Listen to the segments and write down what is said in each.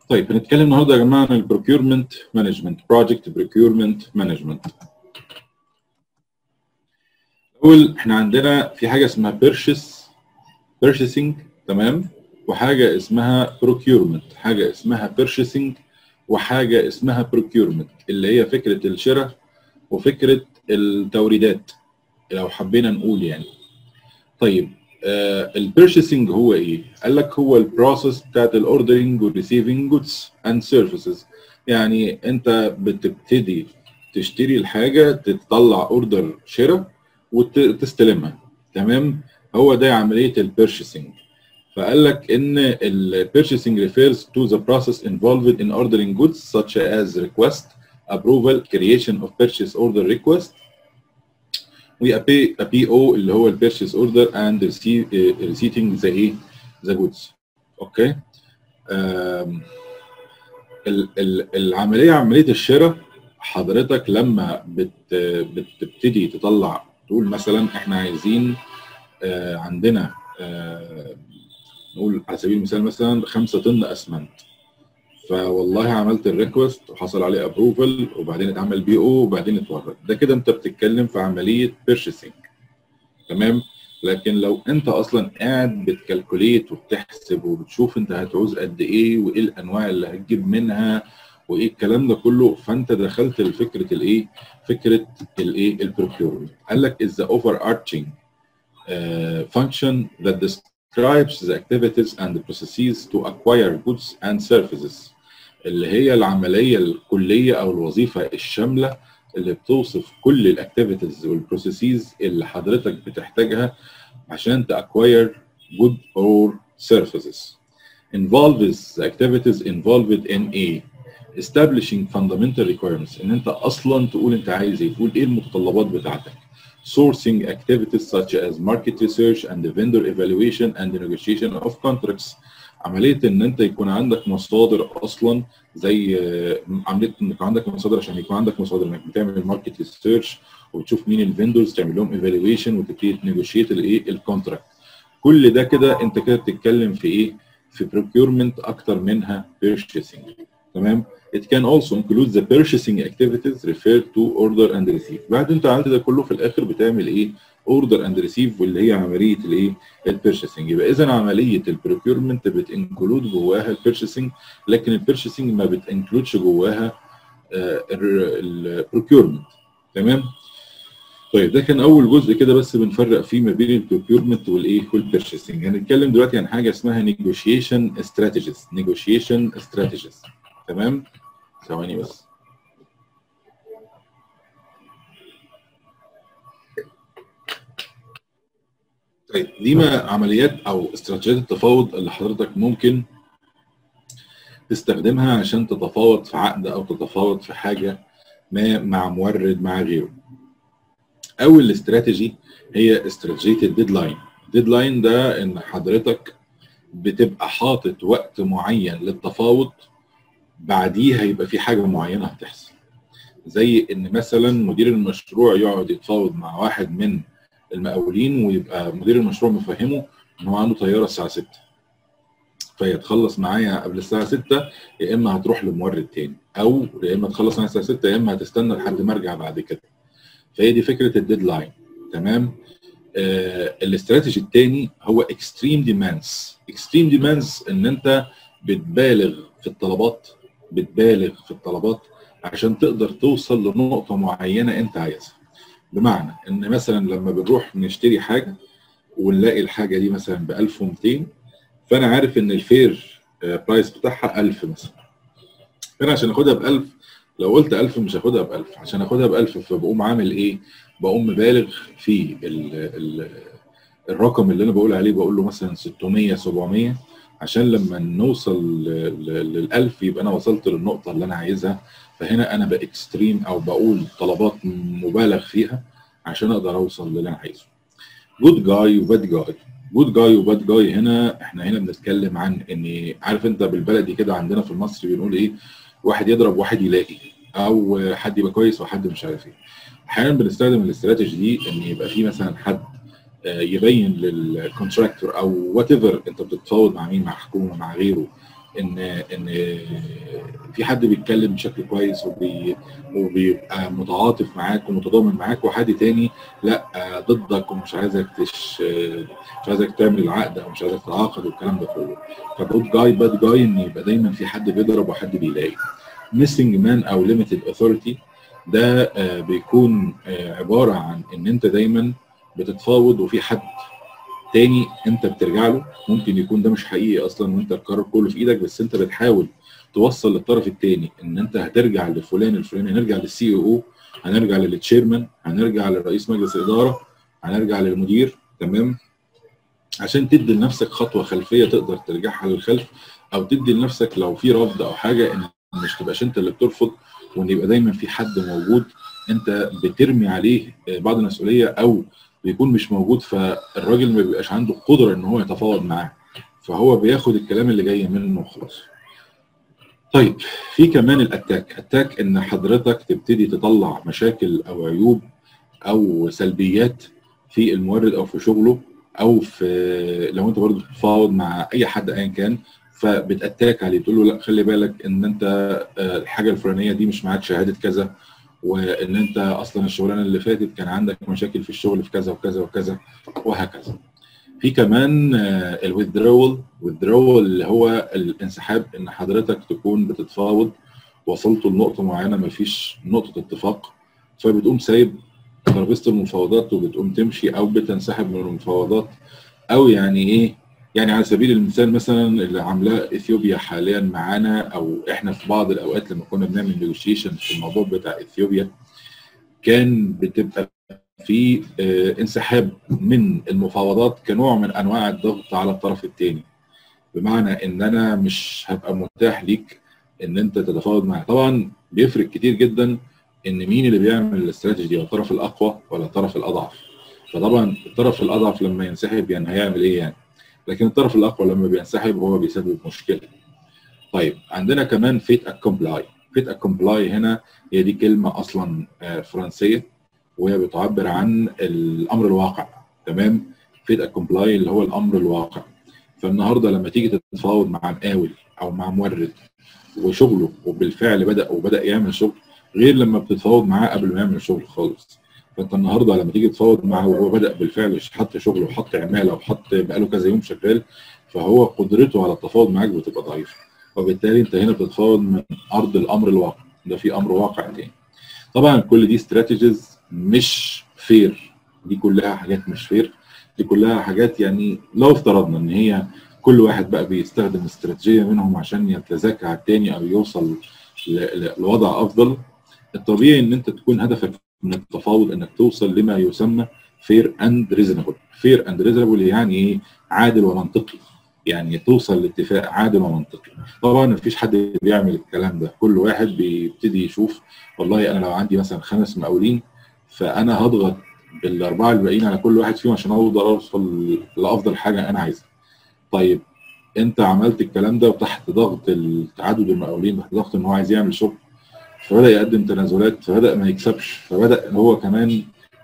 طيب هنتكلم النهارده يا جماعه عن البروكيورمنت مانجمنت بروجكت بروكيورمنت مانجمنت الاول احنا عندنا في حاجه اسمها بيرشيس بيرشيسنج تمام وحاجه اسمها بروكيورمنت حاجه اسمها بيرشيسنج وحاجه اسمها بروكيورمنت اللي هي فكره الشراء وفكره التوريدات لو حبينا نقول يعني طيب البيرشيسنج هو ايه؟ قال لك هو البروسيس بتاعت الاوردرنج والريسيفنج جودز اند سيرفيسز يعني انت بتبتدي تشتري الحاجه تطلع اوردر شراء وتستلمها تمام هو ده عمليه البيرشيسنج فقال لك ان البيرشيسنج refers to the process involved in ordering goods such as request approval creation of purchase order request و a PO اللي هو ال purchase order and receiving the ايه the goods اوكي ال ال العمليه عمليه الشراء حضرتك لما بت بتبتدي تطلع تقول مثلا احنا عايزين آه عندنا آه نقول على سبيل المثال مثلا 5 طن اسمنت فوالله عملت الريكوست وحصل عليه ابروفل وبعدين اتعمل بي او وبعدين اتورد ده كده انت بتتكلم في عمليه بيرشيسنج تمام لكن لو انت اصلا قاعد بتكالكوليت وبتحسب وبتشوف انت هتعوز قد ايه وايه الانواع اللي هتجيب منها وايه الكلام ده كله فانت دخلت لفكره الايه فكره الايه البروكيورمنت قال لك is the overarching uh, function that describes the activities and the processes to acquire goods and services اللي هي العمليه الكليه او الوظيفه الشامله اللي بتوصف كل الاكتيفيتيز والبروسيسز اللي حضرتك بتحتاجها عشان تاكواير good or services involves the activities involved in a establishing fundamental requirements ان انت اصلا تقول انت عايز ايه تقول ايه المتطلبات بتاعتك sourcing activities such as market research and the vendor evaluation and the negotiation of contracts عمليه ان انت يكون عندك مصادر اصلا زي عمليه انك عندك مصادر عشان يكون عندك مصادر انك بتعمل ماركت ريسيرش وتشوف مين الفندرز تعمل لهم ايفالويشن وتبتدي تنيجوشيت الايه الكونتراكت كل ده كده انت كده بتتكلم في ايه في procurement اكتر منها purchasing تمام It can also include the purchasing activities referred to order and receive. بعد انت عملت ده كله في الاخر بتعمل ايه؟ order and receive واللي هي عمليه الايه؟ البيرشيسنج يبقى اذا عمليه البروكيورمنت بتنكلود جواها البيرشيسنج لكن البيرشيسنج ما بتنكلودش جواها البروكيورمنت تمام؟ طيب ده كان اول جزء كده بس بنفرق فيه ما بين البروكيورمنت والايه والبيرشيسنج هنتكلم دلوقتي عن حاجه اسمها نيجوشيشن استراتيجيز نيجوشيشن استراتيجيز تمام ثواني بس طيب دي ما عمليات او استراتيجيات التفاوض اللي حضرتك ممكن تستخدمها عشان تتفاوض في عقد او تتفاوض في حاجه ما مع مورد مع غيره اول استراتيجي هي استراتيجيه الديدلاين الديدلاين ده ان حضرتك بتبقى حاطط وقت معين للتفاوض بعديها يبقى في حاجه معينه هتحصل زي ان مثلا مدير المشروع يقعد يتفاوض مع واحد من المقاولين ويبقى مدير المشروع مفهمه ان هو عنده طياره الساعه 6 فيتخلص معايا قبل الساعه 6 يا اما هتروح لمورد تاني او يا اما تخلص معايا الساعه 6 يا اما هتستنى لحد ما ارجع بعد كده فهي دي فكره الديدلاين تمام آه الاستراتيجي الثاني هو اكستريم ديماندز اكستريم ديماندز ان انت بتبالغ في الطلبات بتبالغ في الطلبات عشان تقدر توصل لنقطه معينه انت عايزها بمعنى ان مثلا لما بنروح نشتري حاجه ونلاقي الحاجه دي مثلا ب 1200 فانا عارف ان الفير برايس بتاعها 1000 مثلا فانا عشان اخدها ب 1000 لو قلت 1000 مش هاخدها ب 1000 عشان اخدها ب 1000 فبقوم عامل ايه؟ بقوم مبالغ في ال ال الرقم اللي انا بقول عليه بقول له مثلا 600 700 عشان لما نوصل لل 1000 يبقى انا وصلت للنقطه اللي انا عايزها فهنا انا باكستريم او بقول طلبات مبالغ فيها عشان اقدر اوصل للي انا عايزه. جود جاي وباد جاي جود جاي وباد جاي هنا احنا هنا بنتكلم عن ان عارف انت بالبلدي كده عندنا في المصري بنقول ايه واحد يضرب واحد يلاقي او حد يبقى كويس وحد مش عارف ايه. احيانا بنستخدم الاستراتيجي دي ان يبقى في مثلا حد يبين للكونتراكتور او وات ايفر انت بتتفاوض مع مين مع حكومه مع غيره ان ان في حد بيتكلم بشكل كويس وبي وبيبقى متعاطف معاك ومتضامن معاك وحد تاني لا ضدك ومش عايزك تش مش عايزك تعمل العقد او مش عايزك تتعاقد والكلام ده كله فجود جاي باد جاي ان يبقى دايما في حد بيضرب وحد بيلاقي ميسنج مان او ليميتد اوثورتي ده بيكون عباره عن ان انت دايما بتتفاوض وفي حد تاني انت بترجع له ممكن يكون ده مش حقيقي اصلا وانت القرار كله في ايدك بس انت بتحاول توصل للطرف التاني ان انت هترجع لفلان الفلاني هنرجع للسي او هنرجع للتشيرمان هنرجع لرئيس مجلس الاداره هنرجع للمدير تمام عشان تدي لنفسك خطوه خلفيه تقدر ترجعها للخلف او تدي لنفسك لو في رفض او حاجه ان مش تبقاش انت اللي بترفض وان يبقى دايما في حد موجود انت بترمي عليه بعض المسؤوليه او بيكون مش موجود فالراجل ما بيبقاش عنده قدره ان هو يتفاوض معاه فهو بياخد الكلام اللي جاي منه وخلاص طيب في كمان الاتاك اتاك ان حضرتك تبتدي تطلع مشاكل او عيوب او سلبيات في المورد او في شغله او في لو انت برضه بتتفاوض مع اي حد ايا كان فبتاتاك عليه تقول له لا خلي بالك ان انت الحاجه الفلانيه دي مش معاك شهاده كذا وان انت اصلا الشغلانه اللي فاتت كان عندك مشاكل في الشغل في كذا وكذا وكذا وهكذا. في كمان الويذرول withdrawal اللي هو الانسحاب ان حضرتك تكون بتتفاوض وصلتوا لنقطه معينه ما فيش نقطه اتفاق فبتقوم سايب ترابيزه المفاوضات وبتقوم تمشي او بتنسحب من المفاوضات او يعني ايه يعني على سبيل المثال مثلا اللي عاملاه اثيوبيا حاليا معانا او احنا في بعض الاوقات لما كنا بنعمل نيجوشيشن في الموضوع بتاع اثيوبيا كان بتبقى في اه انسحاب من المفاوضات كنوع من انواع الضغط على الطرف الثاني بمعنى ان انا مش هبقى متاح ليك ان انت تتفاوض معي طبعا بيفرق كتير جدا ان مين اللي بيعمل الاستراتيجي دي الطرف الاقوى ولا الطرف الاضعف فطبعا الطرف الاضعف لما ينسحب يعني هيعمل ايه يعني لكن الطرف الاقوى لما بينسحب هو بيسبب مشكله. طيب عندنا كمان فيت اكومبلاي، فيت اكومبلاي هنا هي دي كلمه اصلا فرنسيه وهي بتعبر عن الامر الواقع تمام؟ فيت اكومبلاي اللي هو الامر الواقع. فالنهارده لما تيجي تتفاوض مع مقاول او مع مورد وشغله وبالفعل بدا وبدا يعمل شغل غير لما بتتفاوض معاه قبل ما يعمل شغل خالص. فانت النهارده لما تيجي تفاوض معاه وهو بدا بالفعل حط شغل وحط عماله وحط بقاله كذا يوم شغال فهو قدرته على التفاوض معاك بتبقى ضعيفه وبالتالي انت هنا بتتفاوض من ارض الامر الواقع ده في امر واقع تاني طبعا كل دي استراتيجيز مش فير دي كلها حاجات مش فير دي كلها حاجات يعني لو افترضنا ان هي كل واحد بقى بيستخدم استراتيجيه منهم عشان يتزكى على التاني او يوصل لوضع افضل الطبيعي ان انت تكون هدفك من التفاوض انك توصل لما يسمى فير اند ريزونبل فير اند ريزونبل يعني ايه عادل ومنطقي يعني توصل لاتفاق عادل ومنطقي طبعا مفيش حد بيعمل الكلام ده كل واحد بيبتدي يشوف والله انا لو عندي مثلا خمس مقاولين فانا هضغط بالاربعه الباقيين على كل واحد فيهم عشان اقدر اوصل لافضل حاجه انا عايزها طيب انت عملت الكلام ده وتحت ضغط تعدد المقاولين تحت ضغط ان هو عايز يعمل شغل فبدا يقدم تنازلات فبدا ما يكسبش فبدا ان هو كمان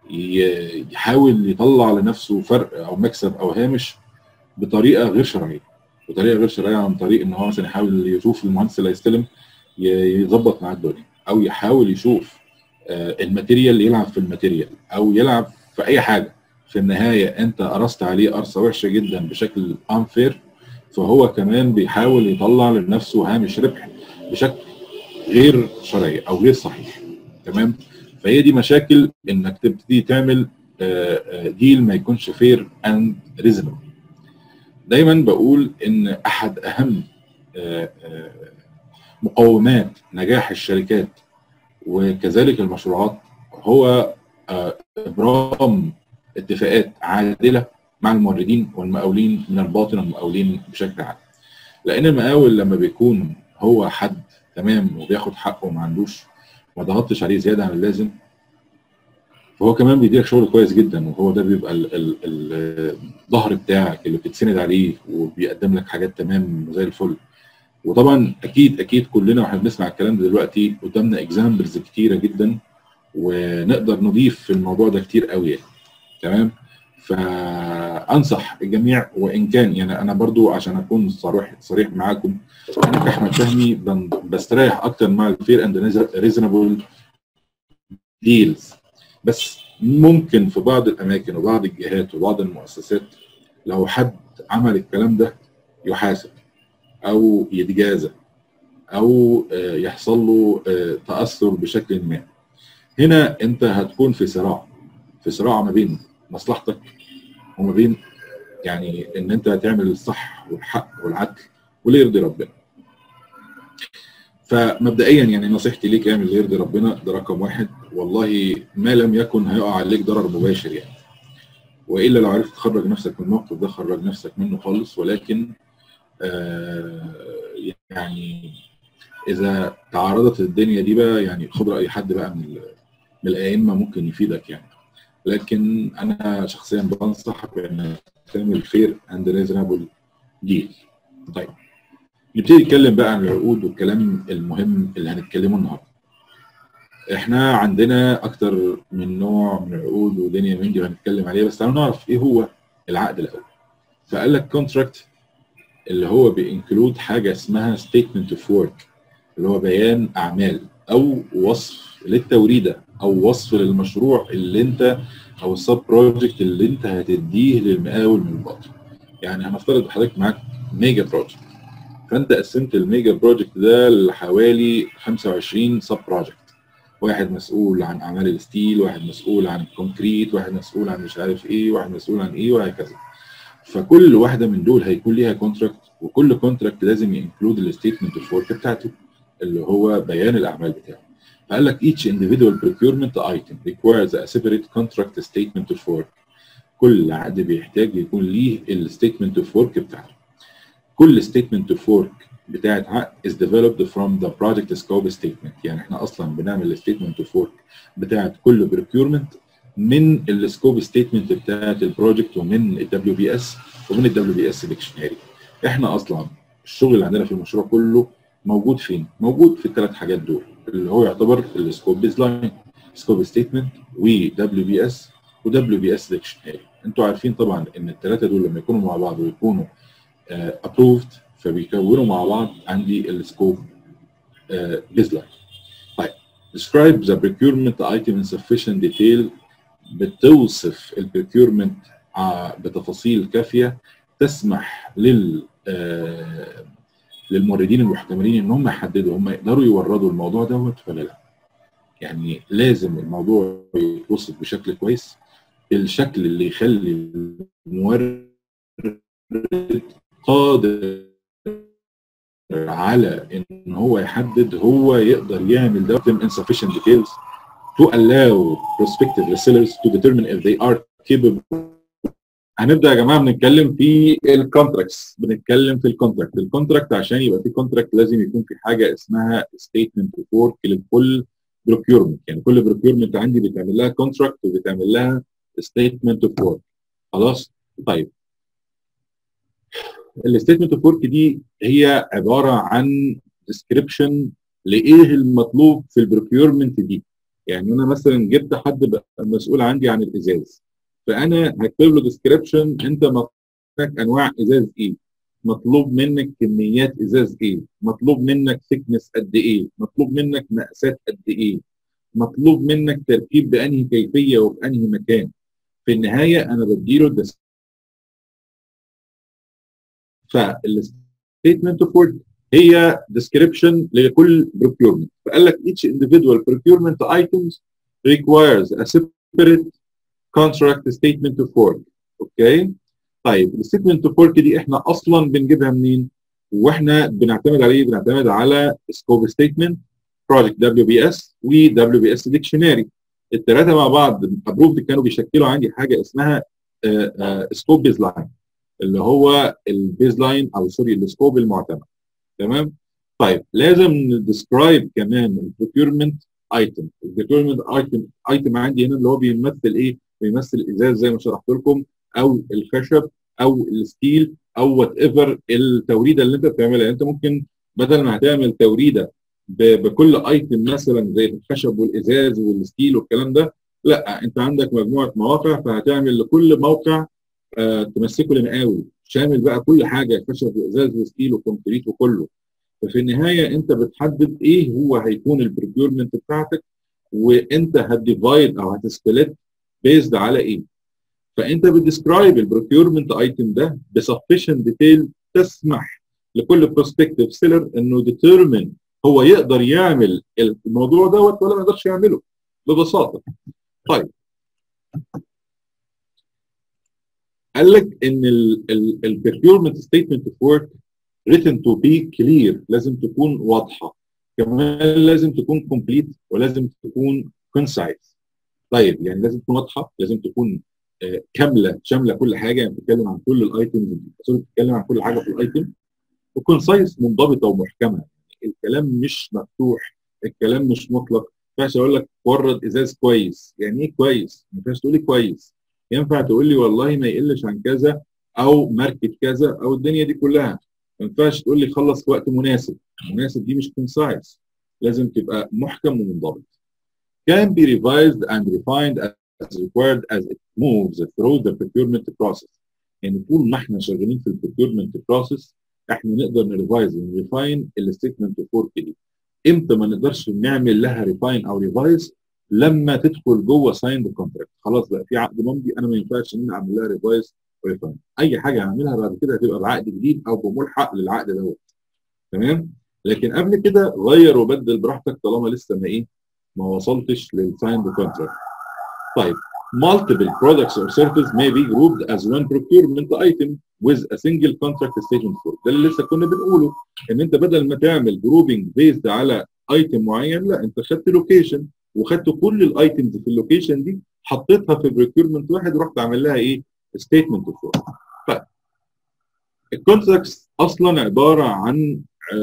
يحاول يطلع لنفسه فرق او مكسب او هامش بطريقه غير شرعيه بطريقه غير شرعيه عن طريق ان هو مثلا يحاول يشوف المهندس اللي هيستلم يظبط معاه الدنيا او يحاول يشوف الماتيريال يلعب في الماتيريال او يلعب في اي حاجه في النهايه انت قرصت عليه قرصه وحشه جدا بشكل انفير فهو كمان بيحاول يطلع لنفسه هامش ربح بشكل غير شرعي او غير صحيح تمام فهي دي مشاكل انك تبتدي تعمل ديل ما يكونش فير اند ريزونبل دايما بقول ان احد اهم مقومات نجاح الشركات وكذلك المشروعات هو ابرام اتفاقات عادله مع الموردين والمقاولين من الباطن والمقاولين بشكل عام لان المقاول لما بيكون هو حد تمام وبياخد حقه وما عندوش ما ضغطتش عليه زياده عن اللازم فهو كمان بيديلك شغل كويس جدا وهو ده بيبقى الظهر بتاعك اللي بتتسند عليه وبيقدم لك حاجات تمام زي الفل وطبعا اكيد اكيد كلنا واحنا بنسمع الكلام ده دلوقتي قدامنا اكزامبلز كتيره جدا ونقدر نضيف في الموضوع ده كتير قوي يعني تمام انصح الجميع وان كان يعني انا برضو عشان اكون صريح صريح معاكم انا كاحمد فهمي بستريح اكتر مع الفير اند ريزونبل ديلز بس ممكن في بعض الاماكن وبعض الجهات وبعض المؤسسات لو حد عمل الكلام ده يحاسب او يتجازى او يحصل له تاثر بشكل ما هنا انت هتكون في صراع في صراع ما بين مصلحتك وما بين يعني ان انت تعمل الصح والحق والعدل واللي يرضي ربنا فمبدئيا يعني نصيحتي ليك اعمل اللي يرضي ربنا ده رقم واحد والله ما لم يكن هيقع عليك ضرر مباشر يعني والا لو عرفت تخرج نفسك من الموقف ده خرج نفسك منه خالص ولكن آه يعني اذا تعارضت الدنيا دي بقى يعني خد راي حد بقى من من الائمه ممكن يفيدك يعني لكن انا شخصيا بنصح بان تعمل فير اند ريزونبل ديل طيب نبتدي نتكلم بقى عن العقود والكلام المهم اللي هنتكلمه النهارده احنا عندنا اكتر من نوع من العقود ودنيا من دي هنتكلم عليها بس تعالوا نعرف ايه هو العقد الاول فقال لك كونتراكت اللي هو بينكلود حاجه اسمها ستيتمنت اوف ورك اللي هو بيان اعمال او وصف للتوريده او وصف للمشروع اللي انت او السب بروجكت اللي انت هتديه للمقاول من الباطن يعني هنفترض حضرتك معاك ميجا بروجكت فانت قسمت الميجا بروجكت ده لحوالي 25 سب بروجكت واحد مسؤول عن اعمال الستيل واحد مسؤول عن الكونكريت واحد مسؤول عن مش عارف ايه واحد مسؤول عن ايه وهكذا فكل واحده من دول هيكون ليها كونتراكت وكل كونتراكت لازم ينكلود الستيتمنت اوف ورك بتاعته اللي هو بيان الاعمال بتاعه فقال لك each individual procurement item requires a separate contract statement of work كل عقد بيحتاج يكون ليه الستيتمنت اوف ورك بتاعته كل statement of work بتاعت عقد is developed from the project scope statement يعني احنا اصلا بنعمل statement of work بتاعت كل procurement من السكوب ستيتمنت بتاعت البروجكت ومن الدبليو بي اس ومن الدبليو بي اس ديكشنري احنا اصلا الشغل اللي عندنا في المشروع كله موجود فين؟ موجود في الثلاث حاجات دول اللي هو يعتبر السكوب بيز لاين سكوب ستيتمنت ودبليو بي اس ودبليو بي اس ديكشنري انتوا عارفين طبعا ان الثلاثه دول لما يكونوا مع بعض ويكونوا ابروفد uh, فبيكونوا مع بعض عندي السكوب بيز لاين طيب describe the procurement item in sufficient detail بتوصف البريكيورمنت بتفاصيل كافيه تسمح لل للموردين المحتملين ان هم يحددوا هم يقدروا يوردوا الموضوع دوت ولا لا. يعني لازم الموضوع يتوصف بشكل كويس بالشكل اللي يخلي المورد قادر على ان هو يحدد هو يقدر يعمل ده in insufficient details to allow prospective resellers to determine if they are capable هنبدا يا جماعه بنتكلم في الكونتراكتس بنتكلم في الكونتراكت الكونتراكت عشان يبقى في كونتراكت لازم يكون في حاجه اسمها ستيتمنت اوف ورك لكل بروكيورمنت يعني كل بروكيورمنت عندي بيتعمل لها كونتراكت وبيتعمل لها ستيتمنت اوف ورك خلاص طيب الستيتمنت اوف ورك دي هي عباره عن ديسكريبشن لايه المطلوب في البروكيورمنت دي يعني انا مثلا جبت حد بقى مسؤول عندي عن الازاز فانا هكتب له ديسكريبشن انت مطلوب منك انواع ازاز ايه مطلوب منك كميات ازاز ايه مطلوب منك ثيكنس قد ايه مطلوب منك مقاسات قد ايه مطلوب منك تركيب بانهي كيفيه وبانهي مكان في النهايه انا بديله فالستيتمنت اوف ورك هي description لكل procurement فقال لك each individual procurement items requires a separate contract statement of work اوكي طيب الستيتمنت اوف ورك دي احنا اصلا بنجيبها منين واحنا بنعتمد على ايه بنعتمد على سكوب ستيتمنت بروجكت دبليو بي اس ودبليو بي اس ديكشنري الثلاثه مع بعض ابروفد كانوا بيشكلوا عندي حاجه اسمها سكوب بيز لاين اللي هو البيز لاين او سوري السكوب المعتمد تمام طيب لازم ندسكرايب كمان البروكيورمنت ايتم البروكيورمنت ايتم ايتم عندي هنا اللي هو بيمثل ايه بيمثل الازاز زي ما شرحت لكم او الخشب او الستيل او وات ايفر التوريده اللي انت بتعملها انت ممكن بدل ما هتعمل توريده بكل ايتم مثلا زي الخشب والازاز والستيل والكلام ده لا انت عندك مجموعه مواقع فهتعمل لكل موقع آه تمسكه لمقاول شامل بقى كل حاجه خشب وازاز وستيل وكونكريت وكله ففي النهايه انت بتحدد ايه هو هيكون البريكيورمنت بتاعتك وانت هتديفايد او هتسبلت بيزد على ايه فانت بتديسكرايب البروكيورمنت ايتم ده بسفشنت ديتيل تسمح لكل بروسبكتيف سيلر انه ديترمن هو يقدر يعمل الموضوع دوت ولا ما يقدرش يعمله ببساطه طيب قال لك ان البريكيورمنت ستيتمنت اوف ورك written to be clear لازم تكون واضحه كمان لازم تكون كومبليت ولازم تكون كونسايز طيب يعني لازم تكون واضحه لازم تكون آه كامله شامله كل حاجه يعني بتتكلم عن كل الايتمز بتتكلم عن كل حاجه في الايتم وكونسايز منضبطه ومحكمه الكلام مش مفتوح الكلام مش مطلق ما ينفعش اقول لك ورد ازاز كويس يعني ايه كويس ما ينفعش تقول لي كويس ينفع تقول لي والله ما يقلش عن كذا او ماركت كذا او الدنيا دي كلها ما ينفعش تقول لي خلص في وقت مناسب مناسب دي مش كونسايز لازم تبقى محكم ومنضبط can be revised and refined as required as it moves through the procurement process يعني طول ما احنا شغالين في البروكيورمنت بروسيس احنا نقدر نريفايز ونريفاين الستيتمنت اوف ورك دي امتى ما نقدرش نعمل لها ريفاين او ريفايز لما تدخل جوه سايند كونتراكت خلاص بقى في عقد ممضي انا ما ينفعش ان انا اعمل لها ريفايز وريفاين اي حاجه هعملها بعد كده هتبقى بعقد جديد او بملحق للعقد دوت تمام لكن قبل كده غير وبدل براحتك طالما لسه ما ايه ما وصلتش للسايند كونتراكت طيب multiple products or services may be grouped as one procurement item with a single contract statement for ده اللي لسه كنا بنقوله ان انت بدل ما تعمل جروبنج بيزد على ايتم معين لا انت خدت لوكيشن وخدت كل الايتمز في اللوكيشن دي حطيتها في بريكيورمنت واحد ورحت عامل لها ايه ستيتمنت اوف ورك طيب الكونتراكتس اصلا عباره عن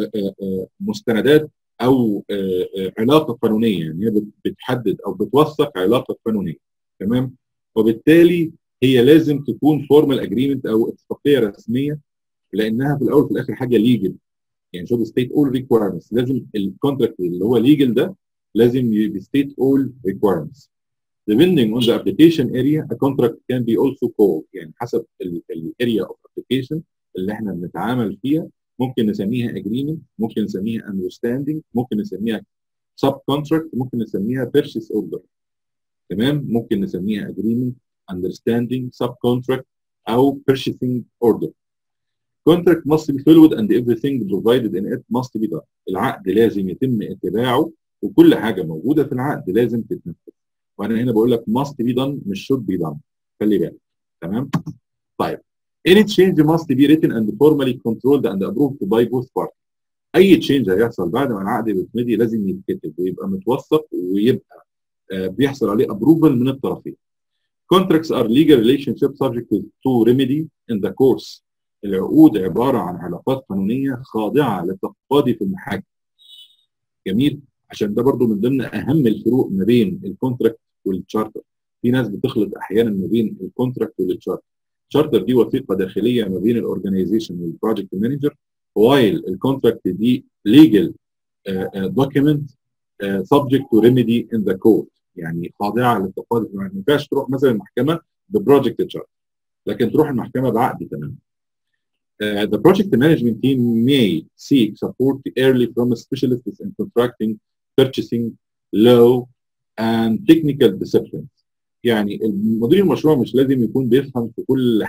مستندات او علاقه قانونيه يعني هي بتحدد او بتوثق علاقه قانونيه تمام وبالتالي هي لازم تكون فورمال اجريمنت او اتفاقيه رسميه لانها في الاول وفي الاخر حاجه ليجل يعني شو ستيت اول ريكويرمنتس لازم الكونتراكت اللي هو ليجل ده لازم يستيت اول ريكويرمنتس depending on the application area a contract can be also called يعني حسب الاريا اوف application اللي احنا بنتعامل فيها ممكن نسميها agreement ممكن نسميها understanding ممكن نسميها sub contract ممكن نسميها purchase order تمام ممكن نسميها agreement understanding sub contract او purchasing order contract must be followed and everything provided in it must be done العقد لازم يتم اتباعه وكل حاجه موجوده في العقد لازم تتنفذ وانا هنا بقول لك must be done مش should be done خلي بالك تمام طيب any change must be written and formally controlled and approved by both parties اي تشينج هيحصل بعد ما العقد بيتمضي لازم يتكتب ويبقى متوثق ويبقى آه بيحصل عليه ابروفل من الطرفين contracts are legal relationships subject to remedy in the course العقود عباره عن علاقات قانونيه خاضعه للتقاضي في المحاكم جميل عشان ده برضو من ضمن اهم الفروق ما بين الكونتراكت والتشارتر في ناس بتخلط احيانا ما بين الكونتراكت والتشارتر التشارتر دي وثيقه داخليه ما بين الاورجنايزيشن والبروجكت مانجر وايل الكونتراكت دي ليجل دوكيمنت سبجكت تو ريميدي ان ذا كورت يعني خاضعه للتقاضي ما ينفعش تروح مثلا المحكمه ببروجكت تشارتر لكن تروح المحكمه بعقد تماما Uh, the project management team may seek support early from specialists in contracting, purchasing, law, and technical disciplines. يعني مدير المشروع مش لازم يكون بيفهم في كل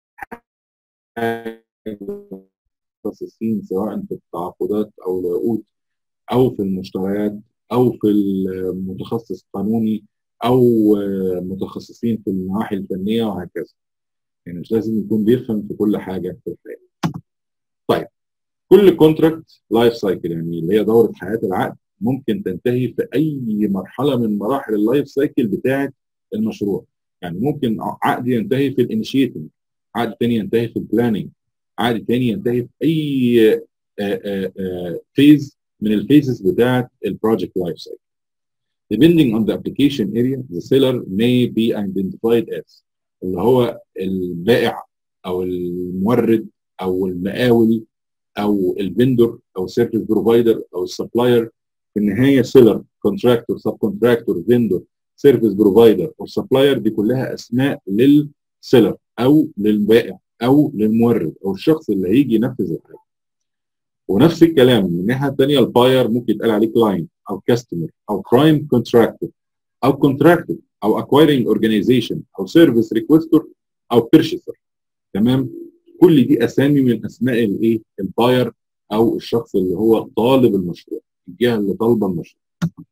حاجه متخصصين سواء في التعاقدات او العقود او في المشتريات او في المتخصص قانوني او متخصصين في النواحي الفنيه وهكذا. يعني مش لازم يكون بيفهم في كل حاجه في الحياه. طيب كل كونتراكت لايف سايكل يعني اللي هي دوره حياه العقد ممكن تنتهي في اي مرحله من مراحل اللايف سايكل بتاعه المشروع يعني ممكن عقد ينتهي في الانيشيتنج عقد تاني ينتهي في البلاننج عقد تاني ينتهي في اي فيز من الفيزز بتاعه البروجكت لايف سايكل depending on the application area the seller may be identified as اللي هو البائع او المورد او المقاول او الفندور او السيرفيس بروفايدر او السبلاير في النهايه سيلر كونتراكتور سب كونتراكتور فيندور سيرفيس بروفايدر او سبلاير دي كلها اسماء لل للسيلر او للبائع او للمورد او الشخص اللي هيجي ينفذ الحاجه ونفس الكلام من الناحيه الثانيه الباير ممكن يتقال عليه كلاينت او كاستمر او برايم كونتراكتور او كونتراكتور او اكوايرنج اورجانيزيشن او سيرفيس ريكوستر او بيرشيسر تمام كل دي اسامي من اسماء الايه الباير او الشخص اللي هو طالب المشروع الجهه اللي طالبه المشروع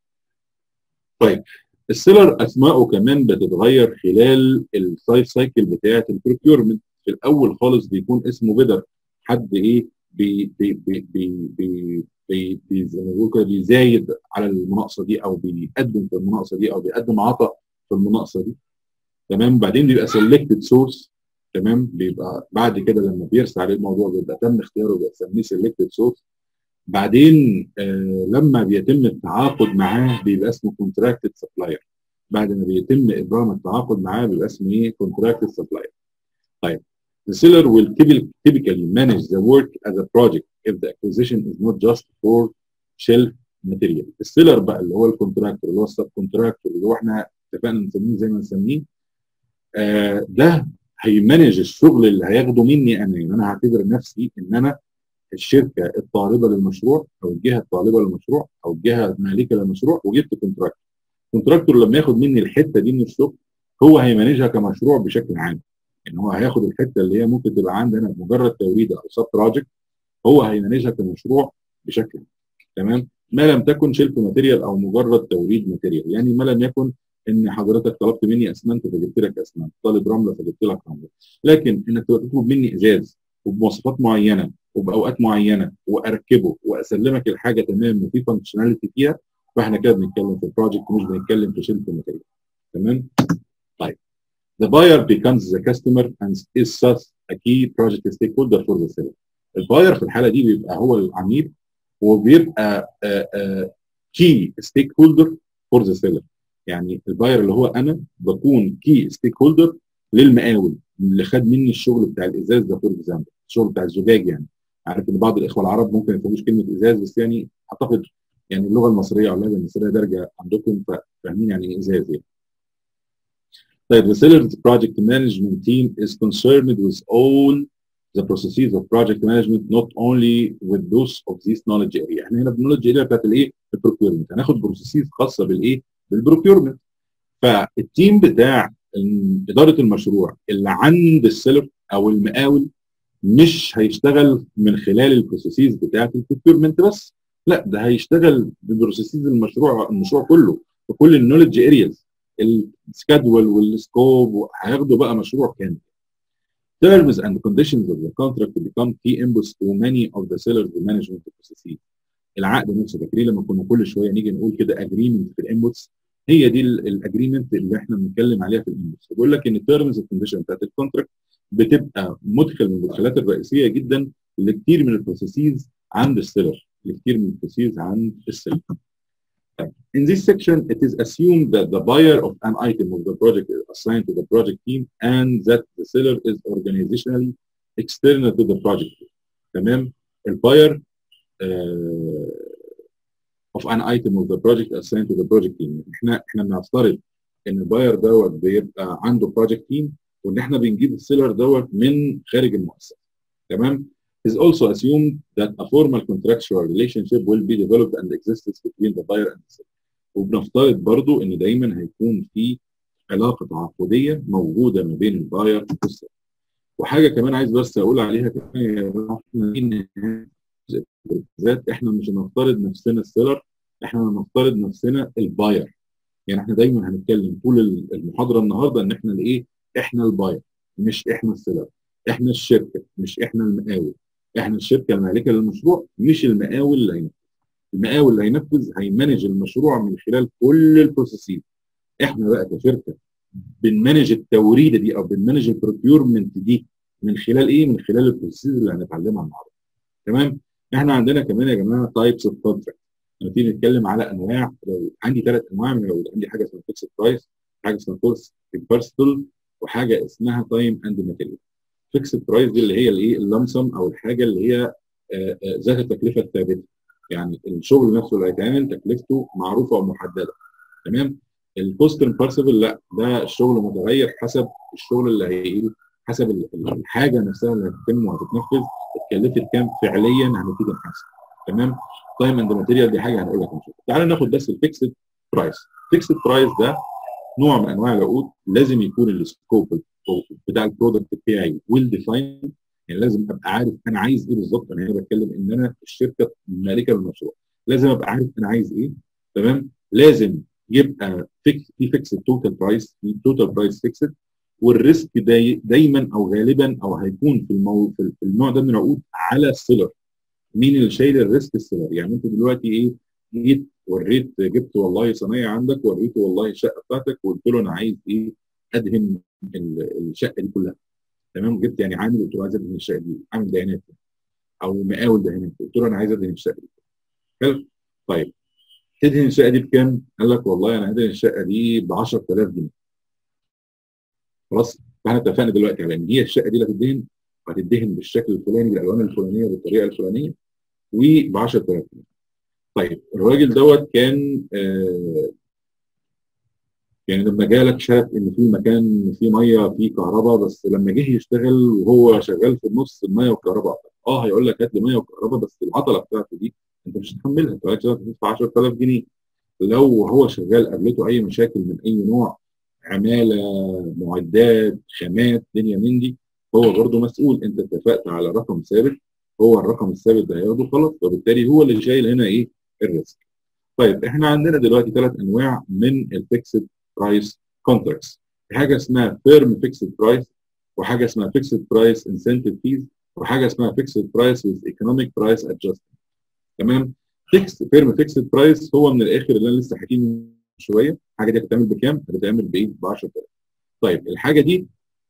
طيب السيلر اسمائه كمان بتتغير خلال اللايف سايكل بتاعه البروكيورمنت في الاول خالص بيكون اسمه بيدر حد ايه بي بي بي بي بي بي بي زي ما بيقولوا كده بيزايد على المناقصه دي او بيقدم في المناقصه دي او بيقدم عطاء في المناقصه دي تمام بعدين بيبقى سيلكتد سورس تمام بيبقى بعد كده لما بيرسى عليه الموضوع بيبقى تم اختياره بيسميه سيلكتد سورس بعدين آه لما بيتم التعاقد معاه بيبقى اسمه كونتراكتد سبلاير بعد ما بيتم ابرام التعاقد معاه بيبقى اسمه ايه كونتراكتد سبلاير طيب The seller will typically manage the work as a project if the acquisition is not just for shelf material. السيلر بقى اللي هو الكونتراكتور اللي هو السب كونتراكتور اللي هو احنا اتفقنا نسميه زي ما نسميه آه ده هيمانج الشغل اللي هياخده مني انا يعني انا هعتبر نفسي ان انا الشركه الطالبه للمشروع او الجهه الطالبه للمشروع او الجهه المالكه للمشروع وجبت كونتراكتور. الكونتراكتور لما ياخد مني الحته دي من الشغل هو هيمانجها كمشروع بشكل عام. ان هو هياخد الحته اللي هي ممكن تبقى عندنا مجرد توريد او سب بروجكت هو هيمانجها كمشروع بشكل عام. تمام؟ ما لم تكن شيلف ماتيريال او مجرد توريد ماتيريال، يعني ما لم يكن ان حضرتك طلبت مني اسمنت فجبت لك اسمنت، طالب رمله فجبت لك رمله، لكن انك تطلب مني ازاز وبمواصفات معينه وباوقات معينه واركبه واسلمك الحاجه تمام وفي فانكشناليتي فيها فاحنا كده بنتكلم في بروجكت مش بنتكلم في شيلف ماتيريال. تمام؟ طيب. The buyer becomes the customer and is thus a key project stakeholder for the seller. الباير في الحاله دي بيبقى هو العميل وبيبقى كي ستيك هولدر فور ذا سيلر يعني الباير اللي هو انا بكون كي ستيك هولدر للمقاول اللي خد مني الشغل بتاع الازاز ده فور اكزامبل الشغل بتاع الزجاج يعني عارف ان بعض الاخوه العرب ممكن ما يفهموش كلمه ازاز بس يعني اعتقد يعني اللغه المصريه او اللغه المصريه دارجه عندكم فاهمين يعني ايه ازاز يعني طيب the seller's project management team is concerned with all the processes of project management not only with those of this knowledge area احنا هنا بالنولج اريا بتاعت الايه البروكيورمنت هناخد بروسيسز خاصه بالايه بالبروكيورمنت فالتيم بتاع اداره المشروع اللي عند السيلر او المقاول مش هيشتغل من خلال البروسيسز بتاعت البروكيورمنت بس لا ده هيشتغل ببروسيسز المشروع المشروع كله وكل النولج ارياز السكادول والسكوب هياخدوا بقى مشروع كامل Terms and conditions of the contract become key inputs to many of the seller's management processes. العقد نفسه فاكرين لما كنا كل شويه نيجي نقول كده agreement في الانبوتس هي دي الاجريمنت اللي احنا بنتكلم عليها في الانبوتس بيقول لك ان التيرمز كونديشن بتاعت الكونتراكت بتبقى مدخل من المدخلات الرئيسيه جدا لكتير من البروسيسز عند السيلر لكتير من البروسيسز عند السيلر. In this section, it is assumed that the buyer of an item of the project is assigned to the project team and that the seller is organizationally external to the project team. تمام؟ الباير uh, of an item of the project assigned to the project team. احنا احنا بنفترض ان الباير دوت بيبقى عنده project team وان احنا بنجيب السيلر دوت من خارج المؤسسه. تمام؟ is also assumed that a formal contractual relationship will be developed and exists between the buyer and the seller. وبنفترض برضو ان دايما هيكون في علاقه تعاقديه موجوده ما بين الباير والسيلر. وحاجه كمان عايز بس اقول عليها كمان ذات احنا مش هنفترض نفسنا السيلر احنا هنفترض نفسنا الباير. يعني احنا دايما هنتكلم طول المحاضره النهارده ان احنا الايه؟ احنا الباير مش احنا السيلر. احنا الشركه مش احنا المقاول. احنا الشركه المالكه للمشروع مش المقاول اللي هينفذ. المقاول اللي هينفذ هيمانج المشروع من خلال كل البروسيسز. احنا بقى كشركه بنمانج التوريده دي او بنمانج البروكيورمنت دي من خلال ايه؟ من خلال البروسيسز اللي هنتعلمها النهارده. تمام؟ احنا عندنا كمان يا جماعه تايبس اوف كونتراكت. لما تيجي نتكلم على انواع لو عندي ثلاث انواع من لو عندي حاجه اسمها فيكس برايس، حاجه اسمها كورس بيرسونال وحاجه اسمها تايم اند ماتيريال. فيكس برايس دي اللي هي الايه؟ اللمسم او الحاجه اللي هي ذات التكلفه الثابته. يعني الشغل نفسه اللي هيتعمل تكلفته معروفه ومحدده. تمام؟ الكوست امبارسبل لا ده الشغل متغير حسب الشغل اللي هي حسب ال- ال- الحاجه نفسها اللي هتتم وهتتنفذ اتكلفت كام فعليا هنبتدي نحاسب تمام تايم اند ماتيريال دي حاجه هنقول لك ان شاء الله تعال ناخد بس الفيكسد برايس فيكسد برايس ده نوع من انواع العقود لازم يكون السكوب بتاع البرودكت بتاعي ويل ديفاين يعني لازم ابقى عارف انا عايز ايه بالظبط انا هنا بتكلم ان انا الشركه مالكه للمشروع لازم ابقى عارف انا عايز ايه تمام لازم يبقى فيكس في فيكس توتال برايس في توتال برايس فيكسد والريسك داي دايما او غالبا او هيكون في المو... في في النوع ده من العقود على السيلر مين اللي شايل الريسك السيلر يعني انت دلوقتي ايه جيت وريت جبت والله صنايعي عندك وريته والله الشقه بتاعتك وقلت له انا عايز ايه ادهن ال- الشقه دي كلها تمام جبت يعني عامل قلت له عايز ادهن الشقه دي عامل دهانات او مقاول دهانات قلت له انا عايز ادهن الشقه دي حلو طيب تدهن الشقه دي بكام؟ قال لك والله انا هدهن الشقه دي ب 10000 جنيه خلاص فاحنا اتفقنا دلوقتي على ان هي الشقه دي اللي هتدهن هتدهن بالشكل الفلاني بالالوان الفلانيه بالطريقه الفلانيه وب 10000 جنيه طيب الراجل دوت كان آه يعني لما جالك شاف ان في مكان فيه ميه فيه كهرباء بس لما جه يشتغل وهو شغال في النص الميه والكهرباء اه هيقول لك هات لي ميه وكهرباء بس العطله بتاعته دي انت مش هتحملها انت عايز تدفع 10000 جنيه لو هو شغال قابلته اي مشاكل من اي نوع عماله معدات خامات دنيا من دي هو برضه مسؤول انت اتفقت على رقم ثابت هو الرقم الثابت ده هياخده خلاص وبالتالي هو اللي شايل هنا ايه الريسك طيب احنا عندنا دلوقتي ثلاث انواع من الفيكسد برايس كونتراكتس حاجه اسمها فيرم فيكسد برايس وحاجه اسمها فيكسد برايس انسنتيف فيز وحاجه اسمها فيكسد برايس وذ ايكونوميك برايس ادجستمنت تمام فيكس فيرم فيكسد برايس هو من الاخر اللي انا لسه حكيه من شويه الحاجه دي هتتعمل بكام؟ هتتعمل بايه؟ ب 10000 طيب الحاجه دي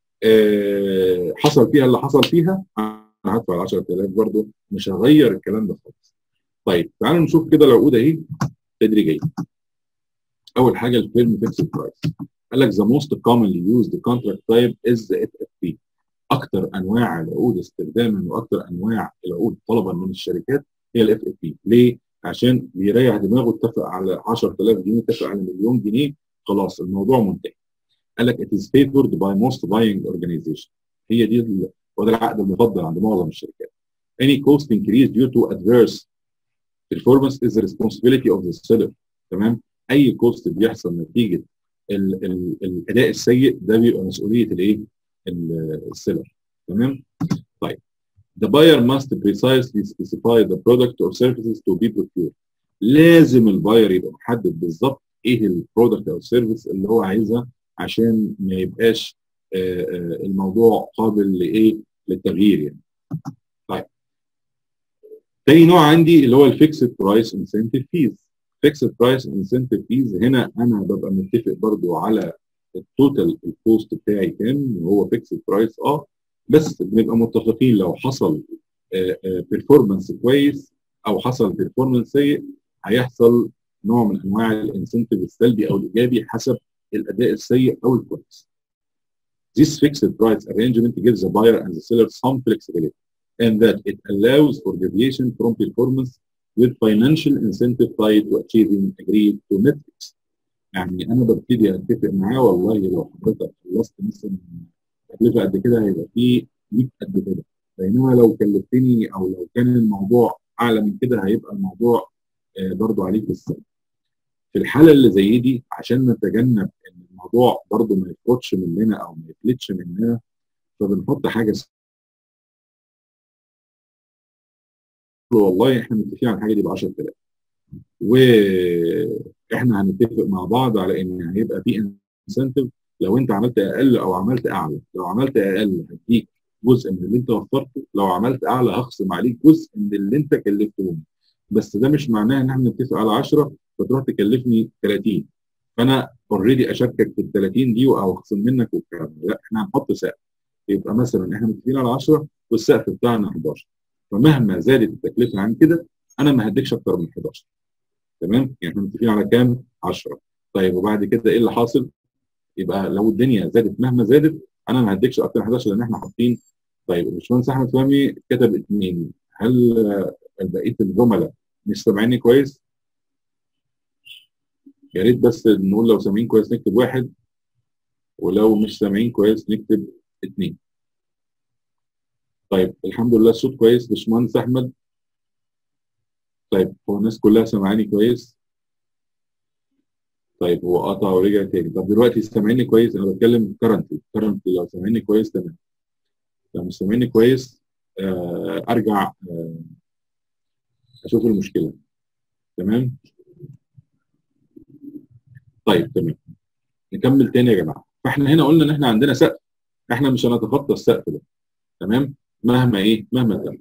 آه حصل فيها اللي حصل فيها انا هدفع ال 10000 برضه مش هغير الكلام ده خالص طيب تعالوا نشوف كده العقود اهي تدريجيا اول حاجه الفيرم فيكسد برايس قال لك the most commonly used contract type is the FFP اكثر انواع العقود استخداما واكثر انواع العقود طلبا من الشركات هي الاف اف بي ليه؟ عشان بيريح دماغه اتفق على 10000 جنيه اتفق على مليون جنيه خلاص الموضوع منتهي قال لك it is favored by most buying organization هي دي ال- وده العقد المفضل عند معظم الشركات any cost increase due to adverse performance is the responsibility of the seller تمام اي كوست بيحصل نتيجه ال ال الاداء السيء ده بيبقى مسؤوليه الايه ال- السيلر تمام طيب the buyer must precisely specify the product or services to be procured لازم الباير يبقى محدد بالظبط ايه البرودكت او السيرفيس اللي هو عايزها عشان ما يبقاش آه، آه، الموضوع قابل لايه للتغيير يعني طيب تاني نوع عندي اللي هو الفيكسد برايس انسنتيف فيز فيكسد برايس انسنتيف فيز هنا انا ببقى متفق برضو على التوتال الكوست بتاعي كام وهو فيكسد برايس اه بس بنبقى متفقين لو حصل بيرفورمانس كويس او حصل بيرفورمانس سيء هيحصل نوع من انواع الانسنتيف السلبي او الايجابي حسب الاداء السيء او الكويس. This fixed price arrangement gives the buyer and the seller some flexibility and that it allows for deviation from performance with financial incentive tied to achieving agreed to metrics. يعني انا ببتدي اتفق معاه والله لو حضرتك خلصت مثلا تكلفه قد كده هيبقى في 100 قد كده بينما لو كلفتني او لو كان الموضوع اعلى من كده هيبقى الموضوع آه، برضو عليك بالسلب. في الحاله اللي زي دي عشان نتجنب ان الموضوع برضو ما يفرطش مننا او ما يفلتش مننا فبنحط حاجه اسمها والله احنا متفقين على الحاجه دي ب 10000 واحنا هنتفق مع بعض على ان هيبقى في انسنتيف لو انت عملت اقل او عملت اعلى لو عملت اقل هديك جزء من اللي انت وفرته لو عملت اعلى هخصم عليك جزء من اللي انت كلفتهم بس ده مش معناه ان احنا نتفق على 10 فتروح تكلفني 30 فانا اوريدي اشاركك في ال 30 دي او اخصم منك والكلام ده لا احنا هنحط سقف يبقى مثلا احنا متفقين على 10 والسقف بتاعنا 11 فمهما زادت التكلفه عن كده انا ما هديكش اكتر من 11 تمام يعني احنا متفقين على كام 10 طيب وبعد كده ايه اللي حاصل يبقى لو الدنيا زادت مهما زادت انا ما هديكش اكتر من 11 لان احنا حاطين طيب الباشمهندس احمد فهمي كتب اثنين هل آه، بقيه الجملاء مش سامعيني كويس؟ يا ريت بس نقول لو سامعين كويس نكتب واحد ولو مش سامعين كويس نكتب اثنين طيب الحمد لله الصوت كويس باشمهندس احمد طيب هو الناس كلها سامعاني كويس طيب هو قطع ورجع تاني طب دلوقتي سامعيني كويس انا بتكلم كرنتلي كرنتلي لو سامعيني كويس تمام لو مش سامعيني كويس آه ارجع آه اشوف المشكله تمام طيب تمام نكمل تاني يا جماعه فاحنا هنا قلنا ان احنا عندنا سقف احنا مش هنتخطى السقف ده تمام مهما ايه مهما كان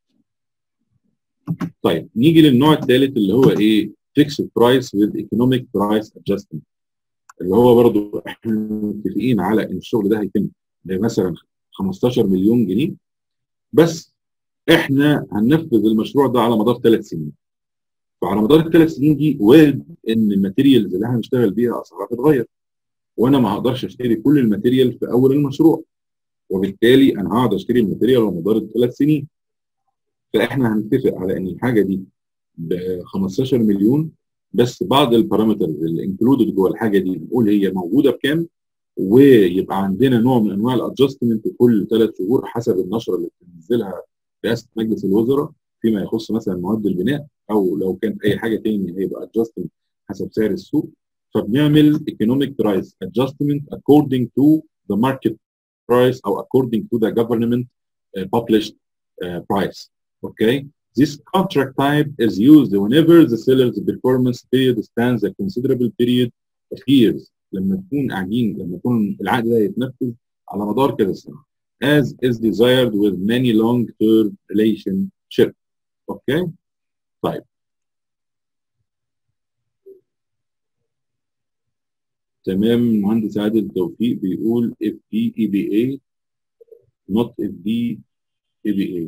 طيب نيجي للنوع الثالث اللي هو ايه فيكسد برايس with economic price adjustment اللي هو برضو احنا متفقين على ان الشغل ده هيتم مثلا 15 مليون جنيه بس احنا هننفذ المشروع ده على مدار ثلاث سنين فعلى مدار الثلاث سنين دي وارد ان الماتيريالز اللي هنشتغل بيها اسعارها تتغير وانا ما هقدرش اشتري كل الماتيريال في اول المشروع وبالتالي انا هقعد اشتري الماتيريال على مدار الثلاث سنين فاحنا هنتفق على ان الحاجه دي ب 15 مليون بس بعض البارامترز اللي انكلودد جوه الحاجه دي نقول هي موجوده بكام ويبقى عندنا نوع من انواع الادجستمنت كل ثلاث شهور حسب النشره اللي بتنزلها رئاسه مجلس الوزراء فيما يخص مثلا مواد البناء او لو كانت اي حاجه تاني هيبقى ادجستمنت حسب سعر السوق فبنعمل economic price adjustment according to the market price او according to the government uh, published uh, price. Okay. This contract type is used whenever the seller's performance period stands a considerable period of years. لما تكون قاعدين لما يكون العقد ده يتنفذ على مدار كذا سنه. As is desired with many long-term relationship. Okay. طيب. تمام المهندس عادل توفيق بيقول if D EBA not if D EBA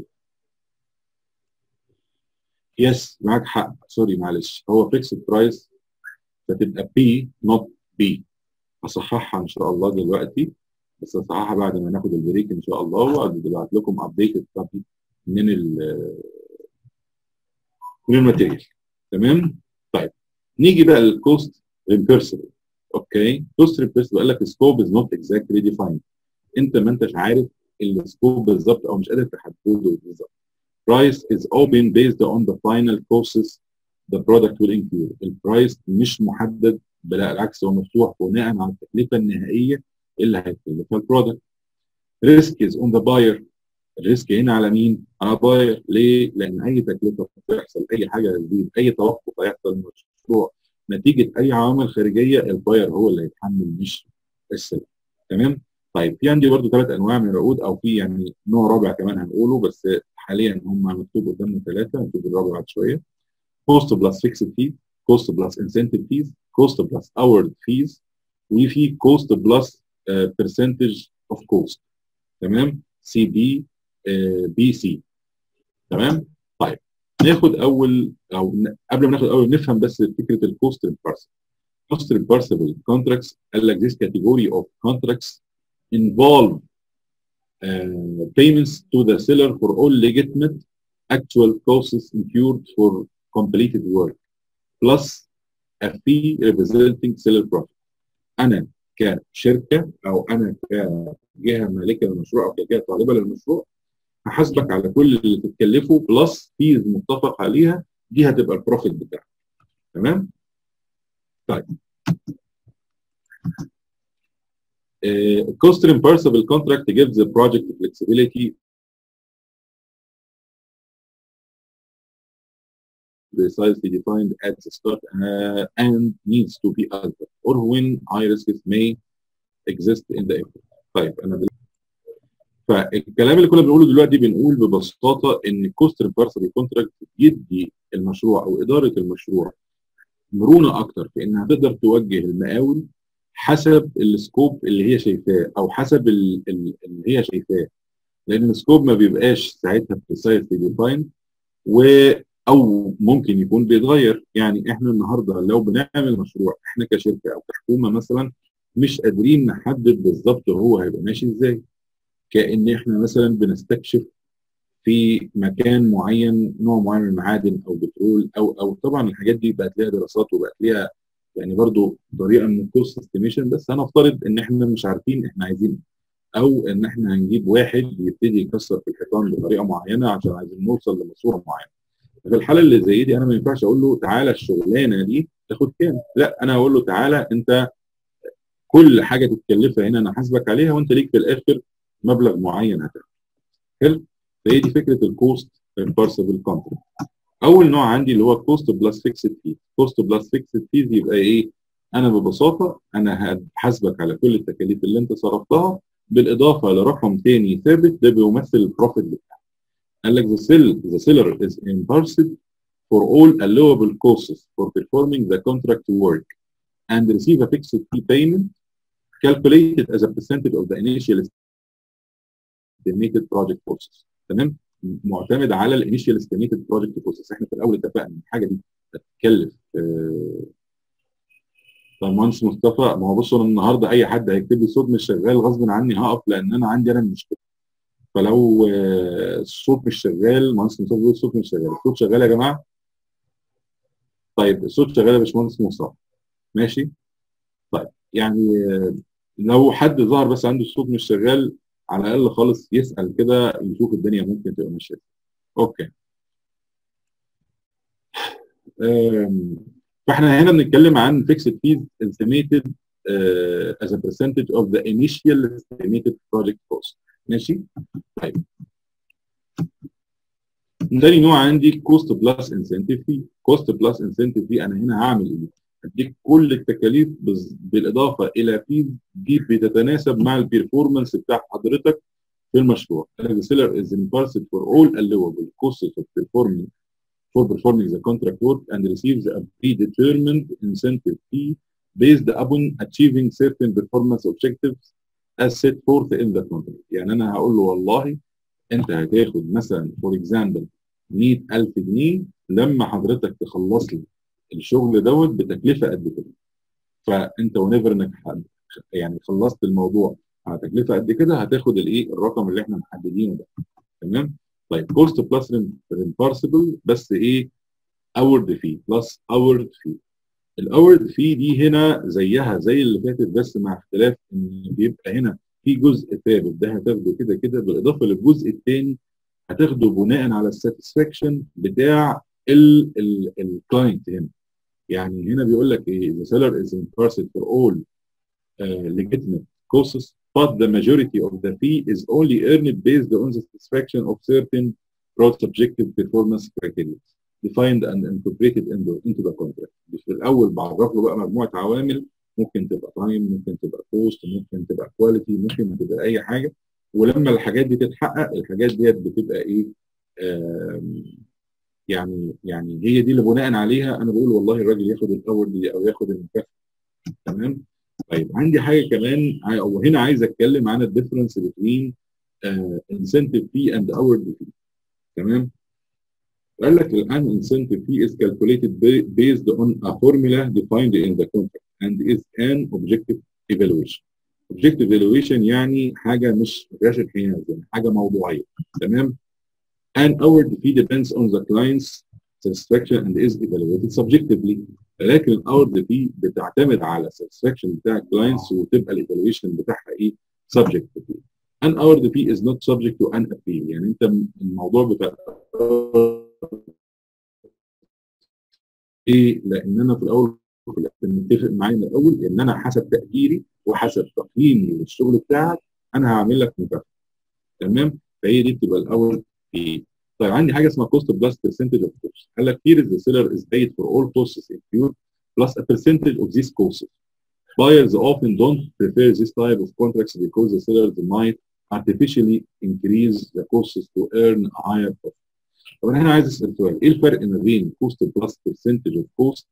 يس معاك حق سوري معلش هو فيكسد برايس فتبقى بي نوت بي هصححها ان شاء الله دلوقتي بس هصححها بعد ما ناخد البريك ان شاء الله وابعت لكم ابديت كوبي من ال من الماتيريال تمام طيب نيجي بقى للكوست ريمبيرسبل اوكي كوست ريمبيرسبل قال لك السكوب از نوت اكزاكتلي ديفايند انت ما انتش عارف السكوب بالظبط او مش قادر تحدده بالظبط price is open based on the final costs the product will incur البرايس مش محدد بالعكس هو مفتوح بناء على التكلفه النهائيه اللي هيكلفها البرودكت risk is on the buyer الريسك هنا على مين؟ على باير ليه؟ لان اي تكلفه بتحصل اي حاجه هتزيد اي توقف هيحصل من المشروع نتيجه اي عوامل خارجيه الباير هو اللي هيتحمل مش السلع تمام؟ طيب في عندي برضو ثلاث انواع من العقود او في يعني نوع رابع كمان هنقوله بس حاليا هم مكتوب قدامنا ثلاثه هنشوف الرابع بعد شويه كوست بلس فيكسد فيز كوست بلس انسنتيف فيز كوست بلس اورد فيز وفي كوست بلس برسنتج اوف كوست تمام سي بي بي سي تمام طيب ناخد اول او قبل ما ناخد اول نفهم بس فكره الكوست ريمبارسبل cost reimbursable contracts قال لك this category of contracts involve uh, payments to the seller for all legitimate actual costs incurred for completed work plus a fee representing seller profit. أنا كشركة أو أنا كجهة مالكة للمشروع أو كجهة طالبة للمشروع هحاسبك على كل اللي تتكلفه بلس فيز متفق عليها دي هتبقى البروفيت بتاعك. تمام؟ طيب Uh, cost reimbursable contract gives the project flexibility precisely defined at the start uh, and needs to be altered or when high risks may exist in the effort. طيب انا بل... فالكلام اللي كنا بنقوله دلوقتي بنقول ببساطه ان الكوست ريمبارسبل كونتراكت يدي المشروع او اداره المشروع مرونه اكتر في انها تقدر توجه المقاول حسب السكوب اللي هي شايفاه او حسب اللي هي شايفاه لان السكوب ما بيبقاش ساعتها بريسايسلي ديفايند و او ممكن يكون بيتغير يعني احنا النهارده لو بنعمل مشروع احنا كشركه او كحكومه مثلا مش قادرين نحدد بالظبط هو هيبقى ماشي ازاي كان احنا مثلا بنستكشف في مكان معين نوع معين من المعادن او بترول او او طبعا الحاجات دي بقت ليها دراسات وبقت ليها يعني برضو طريقه من الكوست استيميشن بس هنفترض ان احنا مش عارفين احنا عايزين او ان احنا هنجيب واحد يبتدي يكسر في الحيطان بطريقه معينه عشان عايزين نوصل لماسوره معينه في الحاله اللي زي دي انا ما ينفعش اقول له تعالى الشغلانه دي تاخد كام لا انا هقول له تعالى انت كل حاجه تتكلفها هنا انا حاسبك عليها وانت ليك في الاخر مبلغ معين هتاخده حلو فهي دي فكره الكوست ريمبارسبل كونتراكت اول نوع عندي اللي هو كوست بلس فيكسد فيز كوست بلس فيكسد فيز يبقى ايه انا ببساطه انا هحاسبك على كل التكاليف اللي انت صرفتها بالاضافه لرقم ثاني ثابت ده بيمثل البروفيت بتاعك قال لك the seller the seller is reimbursed for all allowable costs for performing the contract work and receive a fixed fee payment calculated as a percentage of the initial estimated project costs تمام معتمد على الانيشال estimated project costs احنا في الاول اتفقنا ان الحاجه دي هتتكلف طب مهندس مصطفى ما هو بص انا النهارده اي حد هيكتب لي صوت مش شغال غصب عني هقف لان انا عندي انا المشكله فلو الصوت مش شغال مهندس مصطفى بيقول الصوت مش شغال الصوت شغال يا جماعه طيب الصوت شغال يا باشمهندس مصطفى ماشي طيب يعني لو حد ظهر بس عنده الصوت مش شغال على الاقل خالص يسال كده يشوف الدنيا ممكن تبقى ماشيه اوكي فاحنا هنا بنتكلم عن fixed fees estimated uh, as a percentage of the initial estimated project cost ماشي طيب تاني نوع عندي cost plus incentive fee cost plus incentive fee انا هنا هعمل ايه؟ هديك كل التكاليف بالاضافه الى فيز دي بتتناسب مع البرفورمانس بتاع حضرتك في المشروع. The seller is reimbursed for all allowable costs of performing for performing the contract work and receives a predetermined incentive fee based upon achieving certain performance objectives as set forth in the contract. يعني انا هقول له والله انت هتاخد مثلا فور اكزامبل 100000 جنيه لما حضرتك تخلص لي الشغل دوت بتكلفه قد كده. فانت ونيفر انك يعني خلصت الموضوع على تكلفه قد كده هتاخد الايه الرقم اللي احنا محددينه ده. تمام؟ طيب كوست بلس ريمبارسبل بس ايه اورد في بلس اورد في الاورد في دي هنا زيها زي اللي فاتت بس مع اختلاف ان بيبقى هنا في جزء ثابت ده هتاخده كده كده بالاضافه للجزء الثاني هتاخده بناء على الساتسفاكشن بتاع الكلاينت هنا يعني هنا بيقول لك ايه the seller is reimbursed for all uh, legitimate costs but the majority of the fee is only earned based on the satisfaction of certain broad subjective performance criteria defined and incorporated into, into the contract. في الأول بعرف له بقى مجموعة عوامل ممكن تبقى تايم ممكن تبقى كوست ممكن تبقى كواليتي ممكن تبقى أي حاجة ولما الحاجات دي تتحقق الحاجات ديت بتبقى إيه يعني يعني هي دي اللي بناء عليها أنا بقول والله الراجل ياخد الأول دي أو ياخد المكافأة تمام طيب عندي حاجه كمان وهنا عايز اتكلم عن الديفرنس بين انسنتيف في اند اورد في تمام قال لك الان incentive fee is calculated based on a formula defined in the contract and is an objective evaluation. Objective evaluation يعني حاجه مش ما فيهاش انحياز يعني حاجه موضوعيه تمام؟ And our fee depends on the client's satisfaction and is evaluated subjectively. لكن الاورد فيه بتعتمد على satisfaction بتاع الكلاينتس وتبقى الايفالويشن بتاعها ايه subjectively. An hourly fee is not subject to an appeal يعني انت الموضوع بتاع ايه لان انا في الاول متفق معايا من الاول ان انا حسب تقديري وحسب تقييمي للشغل بتاعك انا هعمل لك مكافاه تمام فهي دي بتبقى الاول في طيب عندي حاجه اسمها cost plus percentage of costs قال لك here the seller is paid for all costs incurred plus a percentage of these costs buyers often don't prefer this type of contracts because the sellers might artificially increase the costs to earn a higher profit طب انا هنا عايز اسال سؤال ايه الفرق ما بين cost plus percentage of cost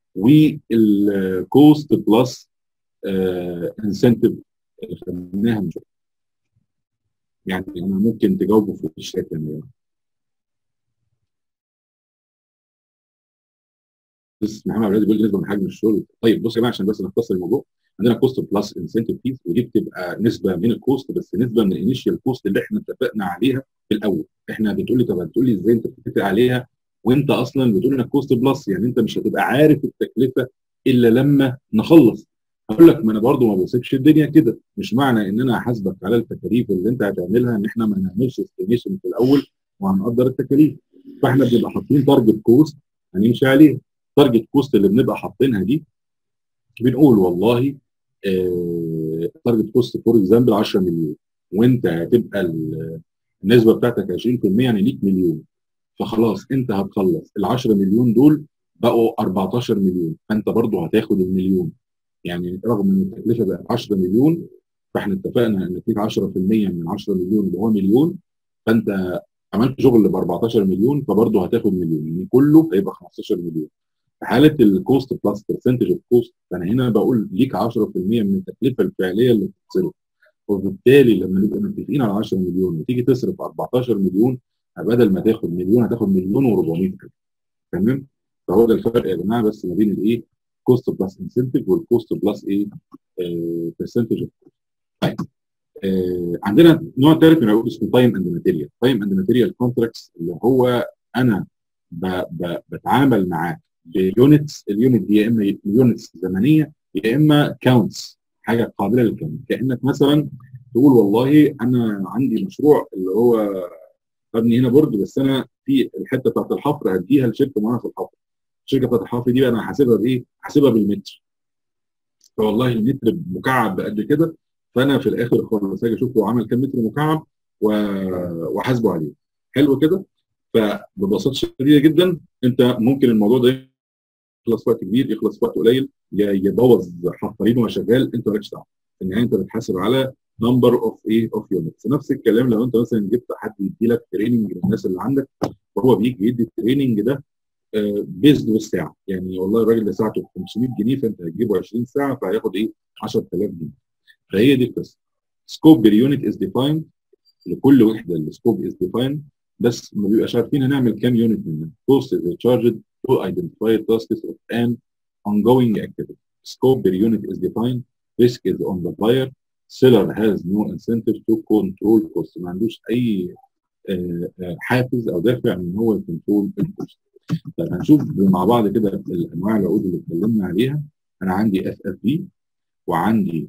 والكوست بلس انسنتيف اللي خدناها من شويه يعني انا ممكن تجاوبوا في الشات يا جماعه بس محمد عبد بيقول نسبه من حجم الشغل طيب بص يا جماعه عشان بس نختصر الموضوع عندنا كوست بلس انسنتيف فيز ودي بتبقى نسبه من الكوست بس نسبه من الانيشال كوست اللي احنا اتفقنا عليها في الاول احنا بتقول لي طب هتقول لي ازاي انت بتتفق عليها وانت اصلا بتقول انك كوست بلس يعني انت مش هتبقى عارف التكلفه الا لما نخلص هقول لك ما انا برضو ما بسيبش الدنيا كده مش معنى ان انا هحاسبك على التكاليف اللي انت هتعملها ان احنا ما نعملش استيميشن في الاول وهنقدر التكاليف فاحنا بنبقى حاطين تارجت كوست هنمشي عليه تارجت كوست اللي بنبقى حاطينها دي بنقول والله تارجت كوست فور اكزامبل 10 مليون وانت هتبقى النسبه بتاعتك 20% يعني ليك مليون فخلاص انت هتخلص ال 10 مليون دول بقوا 14 مليون فانت برضه هتاخد المليون يعني رغم ان التكلفه بقت 10 مليون فاحنا اتفقنا ان فيك 10% من 10 مليون اللي هو مليون فانت عملت شغل ب 14 مليون فبرضه هتاخد مليون يعني كله هيبقى 15 مليون في حاله الكوست بلس برسنتج اوف كوست فانا هنا بقول ليك 10% من التكلفه الفعليه اللي بتتصرف وبالتالي لما نبقى متفقين على 10 مليون وتيجي تصرف 14 مليون بدل ما تاخد مليون هتاخد مليون و400 تمام فهو ده الفرق يا جماعه بس ما بين الايه كوست بلس انسنتيف والكوست بلس ايه برسنتج اوف كوست طيب آه عندنا نوع ثالث من العقود اسمه تايم اند ماتيريال تايم اند ماتيريال كونتراكتس اللي هو انا ب ب بتعامل معاه بيونتس اليونت دي يا اما يونتس زمنيه يا اما كاونتس حاجه قابله للكم كانك مثلا تقول والله انا عندي مشروع اللي هو ابني هنا برج بس انا في الحته بتاعت الحفر هديها لشركه معينه في الحفر الشركه بتاعت الحفر دي انا هحاسبها بايه؟ هحاسبها بالمتر فوالله المتر مكعب بقد كده فانا في الاخر خالص هاجي اشوف هو عمل كام متر مكعب واحاسبه عليه حلو كده فببساطه شديده جدا انت ممكن الموضوع ده يخلص في وقت كبير يخلص في وقت قليل يبوظ حفارين وهو شغال انت مالكش دعوه في النهايه انت بتحاسب على نمبر اوف ايه اوف يونتس نفس الكلام لو انت مثلا جبت حد يدي لك تريننج للناس اللي عندك وهو بيجي يدي التريننج ده بيزد بالساعه يعني والله الراجل ده ساعته ب 500 جنيه فانت هتجيبه 20 ساعه فهياخد ايه 10000 جنيه فهي دي القصه سكوب بير يونت از ديفايند لكل وحده السكوب از ديفايند بس ما بيبقاش عارفين هنعمل كام يونت منها cost is charged to identify tasks of an ongoing activity scope per unit is defined risk is on the buyer seller has no incentive to control cost ما عندوش اي حافز او دافع ان هو يكنترول الكوست طيب هنشوف مع بعض كده الانواع العقود اللي اتكلمنا عليها انا عندي اف اف بي وعندي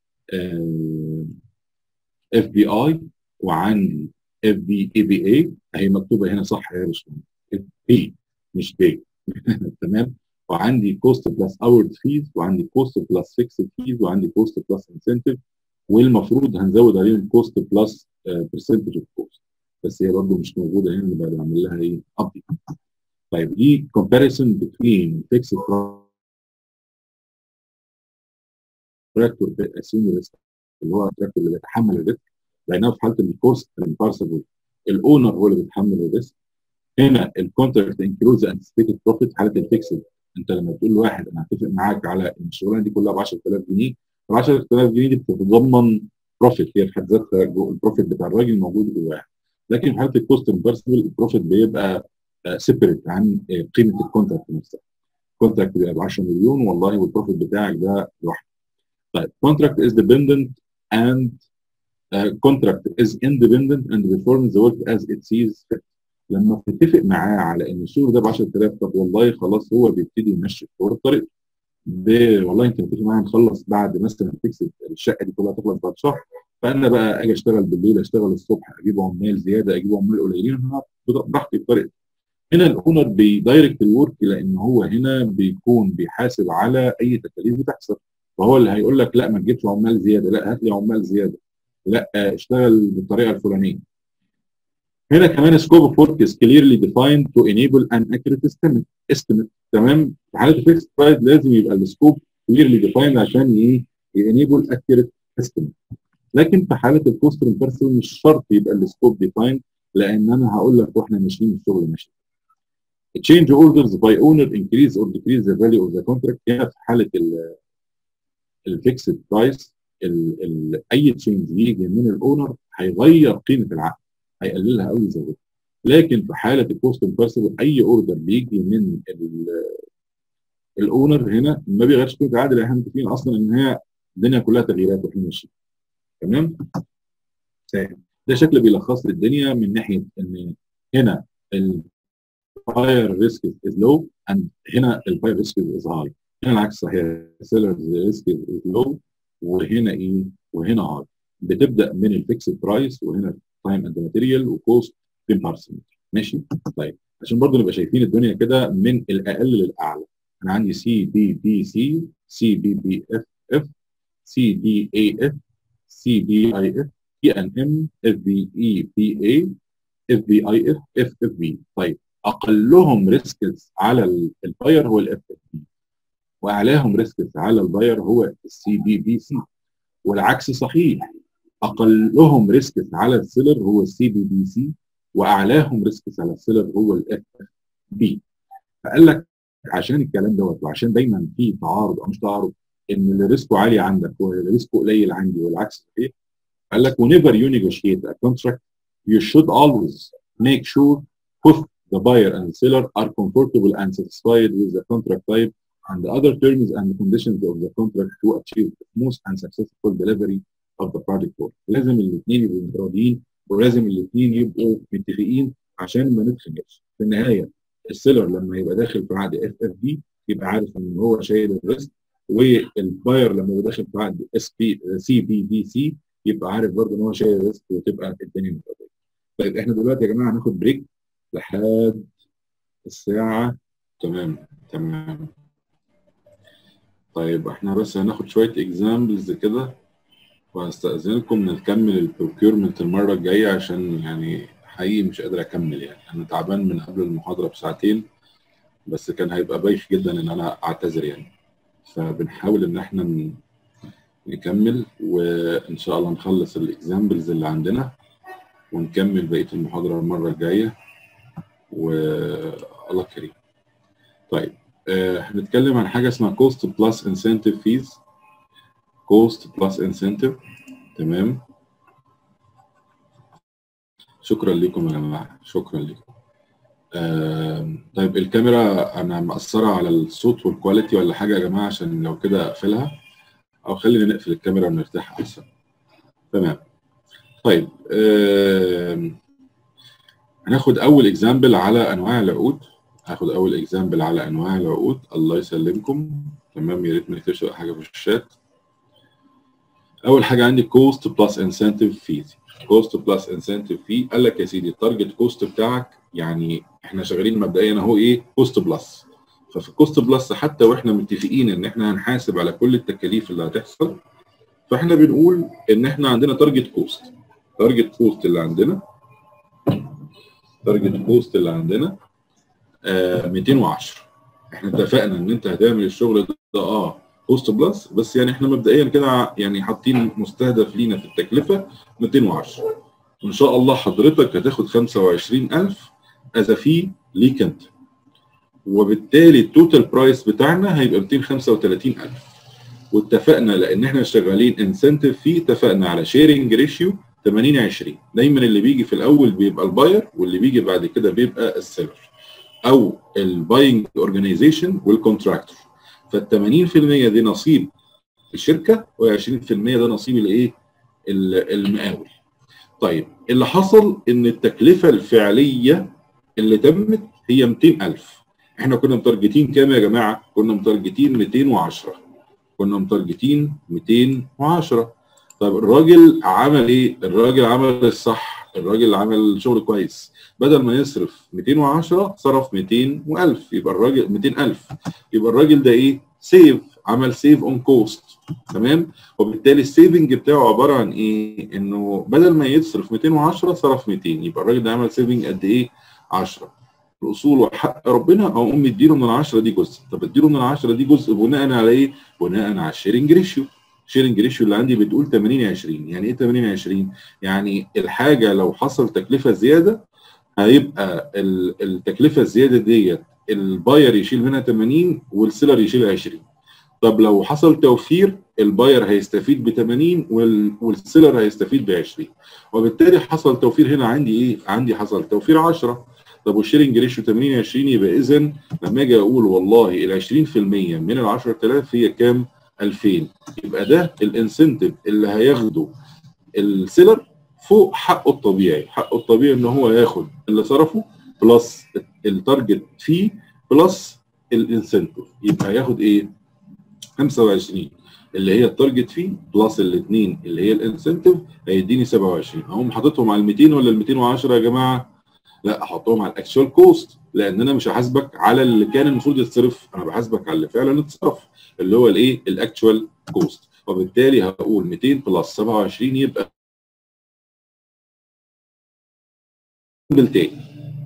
اف بي اي وعندي اف بي اي بي اي هي مكتوبه هنا صح يا باشمهندس اف بي مش بي تمام وعندي كوست بلس اورد فيز وعندي كوست بلس فيكسد فيز وعندي كوست بلس انسنتيف والمفروض هنزود عليهم كوست بلس برسنتج اوف كوست بس هي برضه مش موجوده هنا نبقى نعمل لها ايه ابديت طيب دي كومباريسون بين فيكسد تراكتور اسيوم ريسك اللي هو التراكتور اللي بيتحمل الريسك لانها في حاله الكورس الامبارسبل الاونر هو اللي بيتحمل الريسك هنا الكونتراكت انكلودز انتسبيتد بروفيت حاله الفيكسد انت لما تقول لواحد انا هتفق معاك على ان الشغلانه دي كلها ب 10000 جنيه ال 10000 جنيه دي بتتضمن بروفيت هي في حد ذاتها البروفيت بتاع الراجل موجود جواها لكن في حاله الكوست امبارسبل البروفيت بيبقى سيبريت عن قيمه الكونتراكت نفسها الكونتراكت بيبقى ب 10 مليون والله والبروفيت بتاعك ده لوحده طيب contract is dependent and uh, contract is independent and performs the work as it sees fit لما بتتفق معاه على ان الشغل ده ب 10000 طب والله خلاص هو بيبتدي يمشي الشغل بطريقته والله انت متفق معايا نخلص بعد مثلا تكسب الشقه دي كلها تخلص بعد شهر فانا بقى اجي اشتغل بالليل اشتغل الصبح اجيب عمال زياده اجيب عمال قليلين انا براحتي بطريقتي هنا الاونر بيدايركت الورك لان هو هنا بيكون بيحاسب على اي تكاليف بتحصل فهو اللي هيقول لك لا ما تجيبش عمال زياده لا هات لي عمال زياده لا اشتغل بالطريقه الفلانيه هنا كمان سكوب اوف ورك از كليرلي ديفايند تو انيبل ان اكيوريت استيميت تمام في حاله الفيكس برايس لازم يبقى السكوب كليرلي ديفايند عشان ايه ينيبل اكيوريت استيميت لكن في حاله الكوست بيرسون مش شرط يبقى السكوب ديفايند لان انا هقول لك واحنا ماشيين الشغل ماشي change orders by owner increase or decrease the value of the contract هنا في حاله الفيكسد برايس اي تشينج يجي من الاونر هيغير قيمه العقد هيقللها قوي يزودها لكن في حاله الكوست امبارسبل اي اوردر بيجي من الاونر هنا ما بيغيرش قيمه العقد لان احنا متفقين اصلا ان هي الدنيا كلها تغييرات واحنا ماشيين تمام ده شكل بيلخص لي الدنيا من ناحيه ان هنا الفاير ريسك از لو اند هنا الفاير ريسك از هاي هنا العكس صحيح سيلرز ريسك لو وهنا ايه وهنا هاي بتبدا من الفيكسد برايس وهنا تايم اند ماتيريال وكوست 10% ماشي طيب عشان برضه نبقى شايفين الدنيا كده من الاقل للاعلى انا عندي سي بي بي سي سي بي بي اف اف سي دي اي اف سي بي اي اف بي ان ام اف بي اي بي اي اف بي اي اف اف اف بي طيب اقلهم ريسكس على الباير هو الاف اف بي واعلاهم ريسكس على الباير هو السي بي بي سي والعكس صحيح اقلهم ريسكس على السيلر هو السي بي بي سي واعلاهم ريسكس على السيلر هو الاف اف بي فقال لك عشان الكلام دوت وعشان دايما في تعارض او مش تعارض ان اللي ريسكه عالي عندك واللي ريسكه قليل عندي والعكس صحيح قال لك whenever you negotiate a contract you should always make sure both the buyer and the seller are comfortable and satisfied with the contract type and the other terms and conditions of the contract to achieve smooth and successful delivery of the project work. لازم الاثنين يبقوا متراضيين ولازم الاثنين يبقوا متفقين عشان ما نتخانقش. في النهايه السيلر لما يبقى داخل في عقد اف اف دي يبقى عارف ان هو شايل الريسك والباير لما يبقى داخل في عقد اس بي سي بي بي سي يبقى عارف برضه ان هو شايل الريسك وتبقى الدنيا متراضيه. طيب احنا دلوقتي يا جماعه هناخد بريك لحد الساعه تمام تمام طيب احنا بس هناخد شويه اكزامبلز كده وهستأذنكم نكمل البروكيورمنت المره الجايه عشان يعني حقيقي مش قادر اكمل يعني انا تعبان من قبل المحاضره بساعتين بس كان هيبقى بايخ جدا ان انا اعتذر يعني فبنحاول ان احنا نكمل وان شاء الله نخلص الاكزامبلز اللي عندنا ونكمل بقيه المحاضره المره الجايه والله كريم طيب هنتكلم عن حاجه اسمها كوست بلس انسنتيف فيز كوست بلس انسنتيف تمام شكرا لكم يا جماعه شكرا لكم آه طيب الكاميرا انا مأثره على الصوت والكواليتي ولا حاجه يا جماعه عشان لو كده اقفلها او خلينا نقفل الكاميرا ونرتاح احسن تمام طيب آه هناخد اول اكزامبل على انواع العقود هاخد اول اكزامبل على انواع العقود الله يسلمكم تمام يا ريت ما نكتبش حاجه في الشات اول حاجه عندي كوست بلس انسنتيف فيز كوست بلس انسنتيف في قال لك يا سيدي التارجت كوست بتاعك يعني احنا شغالين مبدئيا اهو ايه كوست بلس ففي الكوست بلس حتى واحنا متفقين ان احنا هنحاسب على كل التكاليف اللي هتحصل فاحنا بنقول ان احنا عندنا تارجت كوست تارجت كوست اللي عندنا تارجت كوست اللي عندنا آه 210 احنا اتفقنا ان انت هتعمل الشغل ده اه كوست بلس بس يعني احنا مبدئيا كده يعني حاطين مستهدف لينا في التكلفه 210 وان شاء الله حضرتك هتاخد 25000 از في ليك انت وبالتالي التوتال برايس بتاعنا هيبقى 235000 واتفقنا لان احنا شغالين انسنتيف فيه اتفقنا على شيرنج ريشيو 80 20 دايما اللي بيجي في الاول بيبقى الباير واللي بيجي بعد كده بيبقى السيلر او الباينج اورجانيزيشن والكونتراكتور فال 80% دي نصيب الشركه و20% ده نصيب الايه؟ المقاول. طيب اللي حصل ان التكلفه الفعليه اللي تمت هي 200000 احنا كنا متارجتين كام يا جماعه؟ كنا متارجتين 210 كنا متارجتين 210 طيب الراجل عمل ايه؟ الراجل عمل الصح الراجل عمل شغل كويس بدل ما يصرف 210 صرف 200 و1000 يبقى الراجل 200000 يبقى الراجل ده ايه؟ سيف عمل سيف اون كوست تمام وبالتالي السيفنج بتاعه عباره عن ايه؟ انه بدل ما يصرف 210 صرف 200 يبقى الراجل ده عمل سيفنج قد ايه؟ 10 الاصول وحق ربنا او ام اديله من ال 10 دي جزء طب اديله من ال 10 دي جزء بناء على ايه؟ بناء على الشيرنج ريشيو الشيرنج ريشيو اللي عندي بتقول 80 20 يعني ايه 80 20 يعني الحاجه لو حصل تكلفه زياده هيبقى التكلفه الزياده ديت الباير يشيل منها 80 والسيلر يشيل 20 طب لو حصل توفير الباير هيستفيد ب 80 والسيلر هيستفيد ب 20 وبالتالي حصل توفير هنا عندي ايه؟ عندي حصل توفير 10 طب والشيرنج ريشيو 80 20 يبقى اذا لما اجي اقول والله ال 20% من ال 10000 هي كام؟ 2000 يبقى ده الانسنتيف اللي هياخده السيلر فوق حقه الطبيعي حقه الطبيعي ان هو ياخد اللي صرفه بلس التارجت فيه بلس الانسنتيف يبقى هياخد ايه 25 اللي هي التارجت فيه بلس الاثنين اللي هي الانسنتيف هيديني 27 اقوم حاططهم على ال 200 ولا ال 210 يا جماعه؟ لا احطهم على الاكشوال كوست لان انا مش هحاسبك على اللي كان المفروض يتصرف انا بحاسبك على اللي فعلا اتصرف اللي هو الايه؟ الاكشوال كوست وبالتالي هقول 200 بلس 27 يبقى اكزامبل تاني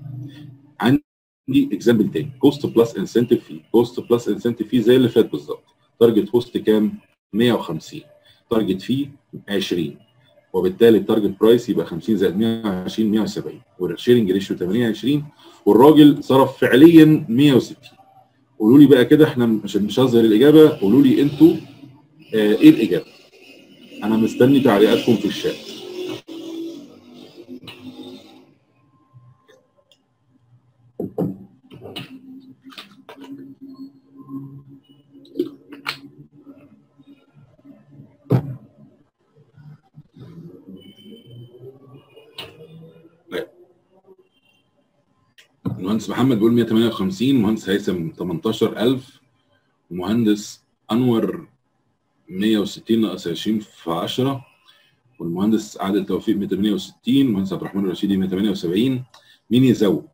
عندي اكزامبل تاني كوست بلس انسنتيف في كوست بلس انسنتيف في زي اللي فات بالظبط تارجت كوست كام 150 تارجت فيه 20 وبالتالي التارجت برايس يبقى 50 زائد 120 170 والشيرنج ريشيو 80 20 والراجل صرف فعليا 160 قولوا لي بقى كده احنا مش مش هظهر الاجابه قولوا لي انتوا آه ايه الاجابه انا مستني تعليقاتكم في الشات المهندس محمد بيقول 158 مهندس هيثم 18000 ومهندس انور 160 ناقص 20 في 10 والمهندس عادل توفيق 168 المهندس عبد الرحمن الرشيدي 178 مين يزود؟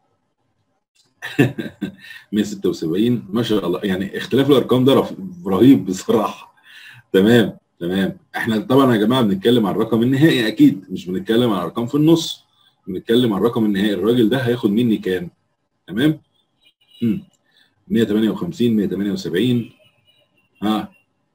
176 ما شاء الله يعني اختلاف الارقام ده رهيب بصراحه تمام تمام احنا طبعا يا جماعه بنتكلم عن الرقم النهائي اكيد مش بنتكلم عن ارقام في النص بنتكلم عن الرقم النهائي الراجل ده هياخد مني كام تمام امم 158 178 ها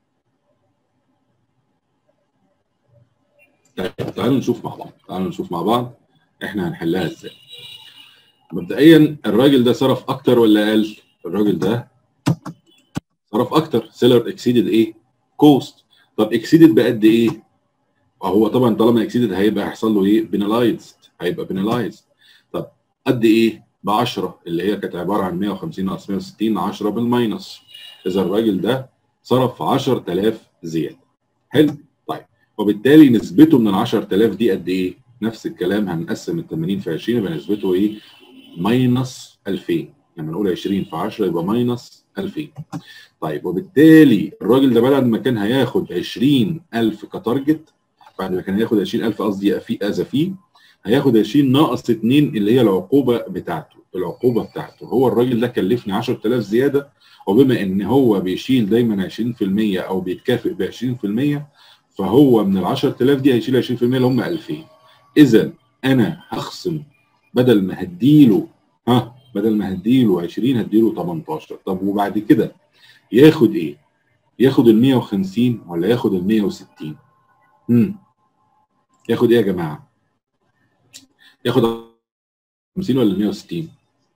طيب تعالوا نشوف مع بعض تعالوا نشوف مع بعض احنا هنحلها ازاي مبدئيا الراجل ده صرف اكتر ولا اقل الراجل ده صرف اكتر سيلر اكسيدد ايه كوست طب اكسيدد بقد ايه وهو طبعا طالما اكسيدد هيبقى هيحصل له ايه بينالايزد هيبقى بينالايزد طب قد ايه ب 10 اللي هي كانت عباره عن 150 ناقص 160 10 بالماينس اذا الراجل ده صرف 10000 زياده حلو طيب وبالتالي نسبته من ال 10000 دي قد ايه نفس الكلام هنقسم ال 80 في 20 يبقى نسبته ايه ماينس 2000 لما نقول 20 في 10 يبقى ماينس 2000 طيب وبالتالي الراجل ده بدل ما كان هياخد 20000 كتارجت بعد ما كان هياخد 20000 قصدي في اذى فيه هياخد 20 ناقص 2 اللي هي العقوبه بتاعته العقوبه بتاعته هو الراجل ده كلفني 10000 زياده وبما ان هو بيشيل دايما 20% او بيتكافئ ب 20% فهو من ال 10000 دي هيشيل 20% اللي هم 2000 اذا انا هخصم بدل ما هديله ها بدل ما هديله 20 هديله 18 طب وبعد كده ياخد ايه؟ ياخد ال 150 ولا ياخد ال 160 امم ياخد ايه يا جماعه ياخد 50 ولا 160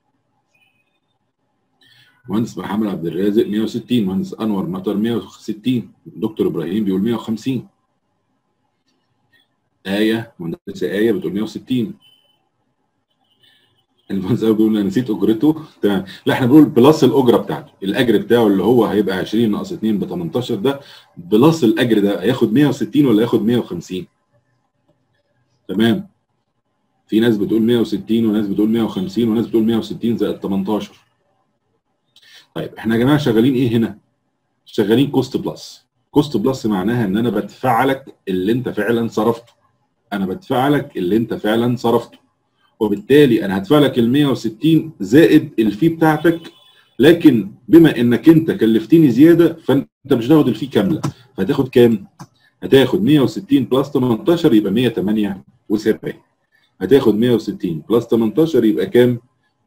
مهندس محمد عبد الرازق 160 مهندس انور مطر 160 دكتور ابراهيم بيقول 150 آية مهندسة آية بتقول 160 المهندس بيقول انا نسيت اجرته تمام لا احنا بنقول بلس الاجره بتاعته الاجر بتاعه اللي هو هيبقى 20 ناقص 2 ب 18 ده بلس الاجر ده هياخد 160 ولا هياخد 150 تمام في ناس بتقول 160 وناس بتقول 150 وناس بتقول 160 زائد 18 طيب احنا يا جماعه شغالين ايه هنا؟ شغالين كوست بلس كوست بلس معناها ان انا بدفع لك اللي انت فعلا صرفته انا بدفع لك اللي انت فعلا صرفته وبالتالي انا هدفع لك ال 160 زائد الفي بتاعتك لكن بما انك انت كلفتني زياده فانت مش هتاخد الفي كامله فهتاخد كام؟ هتاخد 160 بلس 18 يبقى 178 هتاخد 160 بلس 18 يبقى كام؟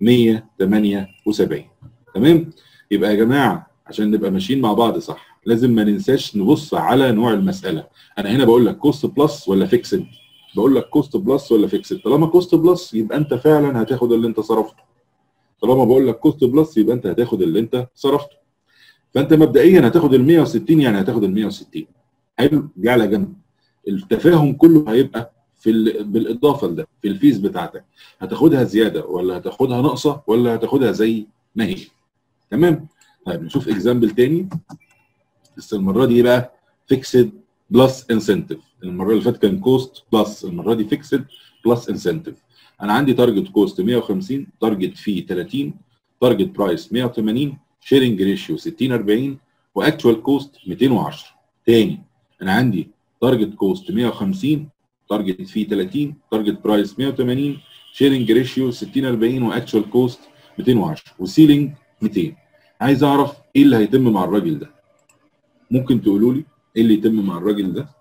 178 تمام؟ يبقى يا جماعه عشان نبقى ماشيين مع بعض صح لازم ما ننساش نبص على نوع المساله انا هنا بقول لك كوست بلس ولا فيكسد بقول لك كوست بلس ولا فيكسد طالما كوست بلس يبقى انت فعلا هتاخد اللي انت صرفته طالما بقول لك كوست بلس يبقى انت هتاخد اللي انت صرفته فانت مبدئيا هتاخد ال 160 يعني هتاخد ال 160 حلو دي على جنب التفاهم كله هيبقى في ال... بالاضافه لده في الفيز بتاعتك هتاخدها زياده ولا هتاخدها ناقصه ولا هتاخدها زي ما هي تمام طيب نشوف اكزامبل تاني بس المره دي بقى فيكسد بلس انسنتيف المره اللي فاتت كان كوست بلس المره دي فيكسد بلس انسنتيف انا عندي تارجت كوست 150 تارجت فيه 30 تارجت برايس 180 شيرنج ريشيو 60 40 واكتوال كوست 210 تاني انا عندي تارجت كوست 150 تارجت فيه 30 تارجت برايس 180 شيرنج ريشيو 60 40 واكتوال كوست 210 وسيلينج 200 عايز اعرف ايه اللي هيتم مع الراجل ده ممكن تقولوا لي ايه اللي يتم مع الراجل ده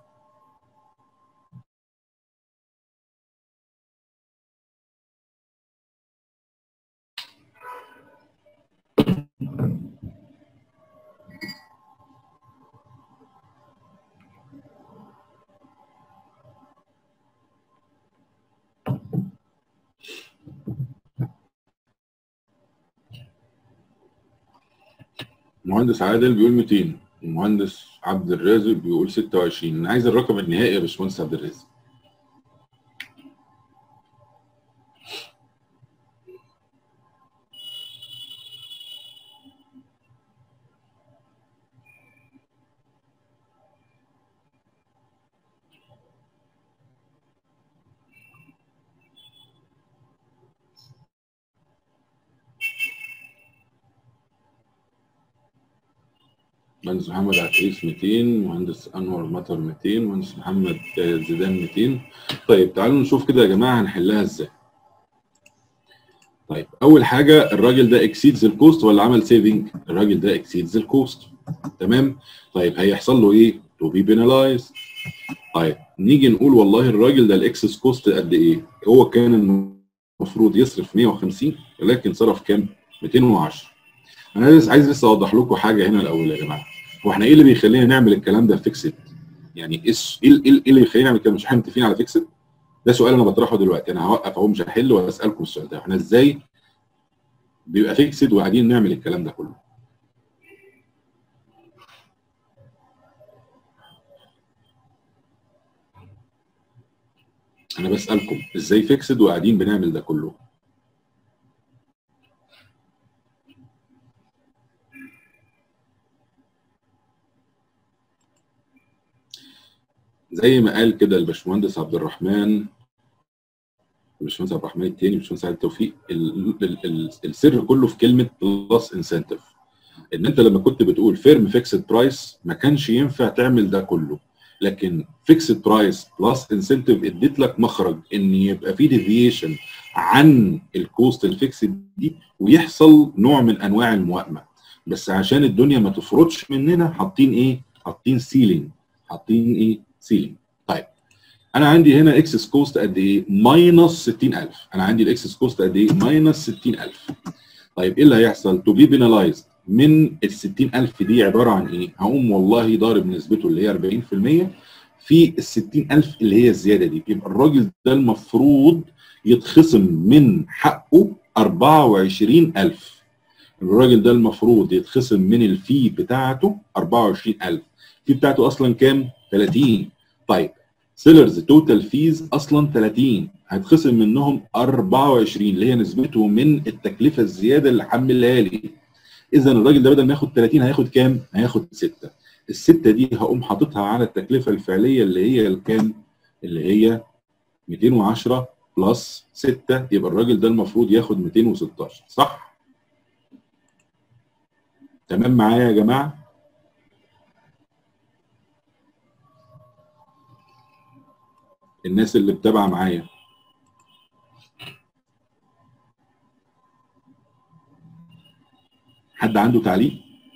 مهندس عادل بيقول 200 المهندس عبد الرازق بيقول 26 انا عايز الرقم النهائي يا باشمهندس عبد الرازق مهندس محمد عتريس 200 مهندس انور مطر 200 مهندس محمد زيدان 200 طيب تعالوا نشوف كده يا جماعه هنحلها ازاي طيب اول حاجه الراجل ده اكسيدز الكوست ولا عمل سيفنج الراجل ده اكسيدز الكوست تمام طيب هيحصل له ايه تو بي بينالايز طيب نيجي نقول والله الراجل ده الاكسس كوست قد ايه هو كان المفروض يصرف 150 ولكن صرف كام 210 انا لسه عايز لسه اوضح لكم حاجه هنا الاول يا جماعه هو احنا ايه اللي بيخلينا نعمل الكلام ده فيكسد يعني ايه ايه ايه اللي بيخلينا نعمل كده مش احنا متفقين على فيكسد ده سؤال انا بطرحه دلوقتي انا هوقف اهو مش هحل ولا اسالكم السؤال ده احنا ازاي بيبقى فيكسد وقاعدين نعمل الكلام ده كله انا بسالكم ازاي فيكسد وقاعدين بنعمل ده كله زي ما قال كده الباشمهندس عبد الرحمن الباشمهندس عبد الرحمن التاني الباشمهندس عادل توفيق السر كله في كلمه بلس انسنتيف ان انت لما كنت بتقول فيرم فيكسد برايس ما كانش ينفع تعمل ده كله لكن فيكسد برايس بلس انسنتيف اديت لك مخرج ان يبقى في ديفيشن عن الكوست الفيكسد دي ويحصل نوع من انواع الموائمه بس عشان الدنيا ما تفرطش مننا حاطين ايه؟ حاطين سيلينج حاطين ايه؟ سيلينج طيب انا عندي هنا اكسس كوست قد ايه؟ ماينس 60000 انا عندي الاكسس كوست قد ايه؟ ماينس 60000 طيب ايه اللي هيحصل؟ تو بي بينالايزد من ال 60000 دي عباره عن ايه؟ هقوم والله ضارب نسبته اللي هي 40% في ال 60000 اللي هي الزياده دي يبقى الراجل ده المفروض يتخصم من حقه 24000 الراجل ده المفروض يتخصم من الفي بتاعته 24000 الفي بتاعته اصلا كام؟ 30 طيب سيلرز توتال فيز اصلا 30 هيتخصم منهم 24 اللي هي نسبته من التكلفه الزياده اللي حملها لي اذا الراجل ده بدل ما ياخد 30 هياخد كام؟ هياخد 6 الستة دي هقوم حاططها على التكلفه الفعليه اللي هي الكام؟ اللي هي 210 بلس 6 يبقى الراجل ده المفروض ياخد 216 صح؟ تمام معايا يا جماعه؟ الناس اللي متابعه معايا حد عنده تعليق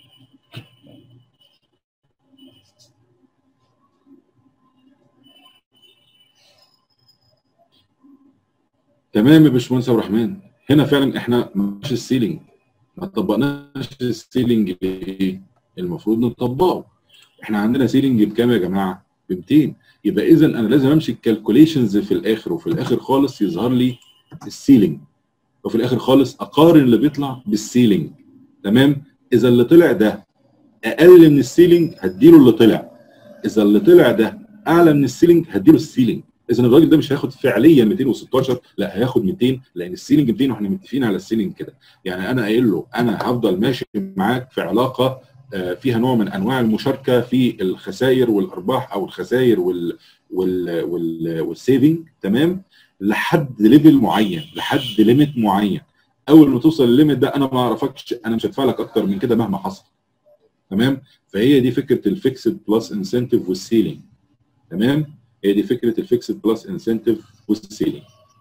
تمام يا باشمهندس عبد الرحمن هنا فعلا احنا مش السيلينج ما طبقناش السيلينج ليه المفروض نطبقه احنا عندنا سيلينج بكام يا جماعه ب 200 يبقى اذا انا لازم امشي الكالكوليشنز في الاخر وفي الاخر خالص يظهر لي السيلينج وفي الاخر خالص اقارن اللي بيطلع بالسيلينج تمام اذا اللي طلع ده اقل من السيلينج هديله اللي طلع اذا اللي طلع ده اعلى من السيلينج هديله السيلينج اذا الراجل ده مش هياخد فعليا 216 لا هياخد 200 لان السيلينج 200 واحنا متفقين على السيلينج كده يعني انا قايل له انا هفضل ماشي معاك في علاقه فيها نوع من انواع المشاركه في الخسائر والارباح او الخسائر وال وال وال والسيفنج تمام لحد ليفل معين لحد ليميت معين اول ما توصل للليميت ده انا ما اعرفكش انا مش هدفع لك اكتر من كده مهما حصل تمام فهي دي فكره الفيكسد بلس انسنتيف والسيلينج تمام هي دي فكره الفيكسد بلس انسنتيف والسيلينج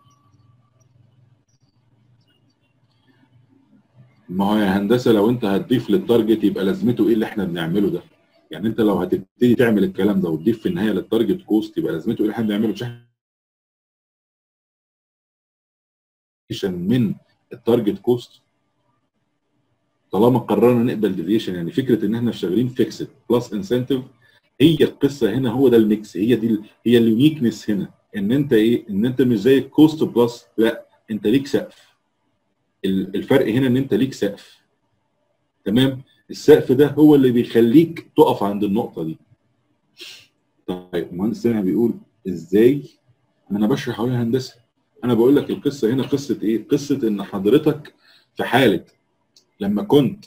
ما هو يا هندسه لو انت هتضيف للتارجت يبقى لازمته ايه اللي احنا بنعمله ده؟ يعني انت لو هتبتدي تعمل الكلام ده وتضيف في النهايه للتارجت كوست يبقى لازمته ايه اللي احنا بنعمله؟ مش من التارجت كوست طالما قررنا نقبل ديفيشن يعني فكره ان احنا شغالين فيكسد بلس انسنتيف هي القصه هنا هو ده الميكس هي دي هي اليونيكنس هنا ان انت ايه ان انت مش زي الكوست بلس لا انت ليك سقف الفرق هنا ان انت ليك سقف تمام السقف ده هو اللي بيخليك تقف عند النقطه دي طيب المهندس سامح بيقول ازاي انا بشرح اهو هندسه انا بقول لك القصه هنا قصه ايه قصه ان حضرتك في حاله لما كنت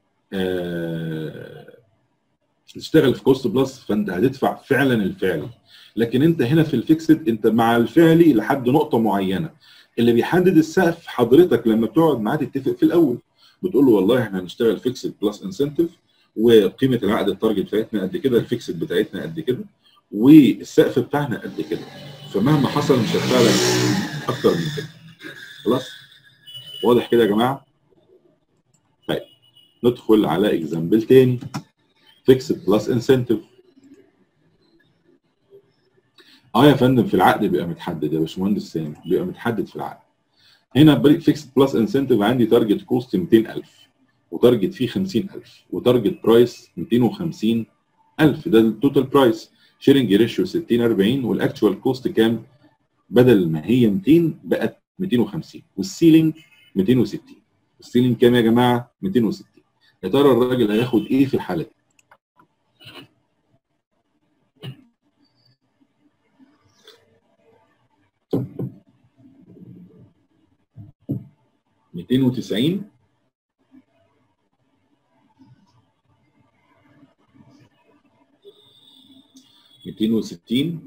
آه تشتغل في كوست بلس فانت هتدفع فعلا الفعلي لكن انت هنا في الفيكسد انت مع الفعلي لحد نقطه معينه اللي بيحدد السقف حضرتك لما بتقعد معاه تتفق في الاول بتقول له والله احنا هنشتغل فيكسد بلس انسنتيف وقيمه العقد التارجت بتاعتنا قد كده الفيكسد بتاعتنا قد كده والسقف بتاعنا قد كده فمهما حصل مش هدفع لك اكتر من كده خلاص واضح كده يا جماعه طيب ندخل على اكزامبل تاني فيكسد بلس انسنتيف اه يا فندم في العقد بيبقى متحدد يا باشمهندس سامي بيبقى متحدد في العقد هنا فيكسد بلس انسنتيف عندي تارجت كوست 200000 وتارجت فيه 50000 وتارجت برايس 250000 ده التوتال برايس شيرنج ريشيو 60 40 والاكتشوال كوست كام بدل ما هي 200 بقت 250 والسيلينج 260 السيلينج كام يا جماعه 260 يا ترى الراجل هياخد ايه في الحاله دي ميتين وتسعين ميتين وستين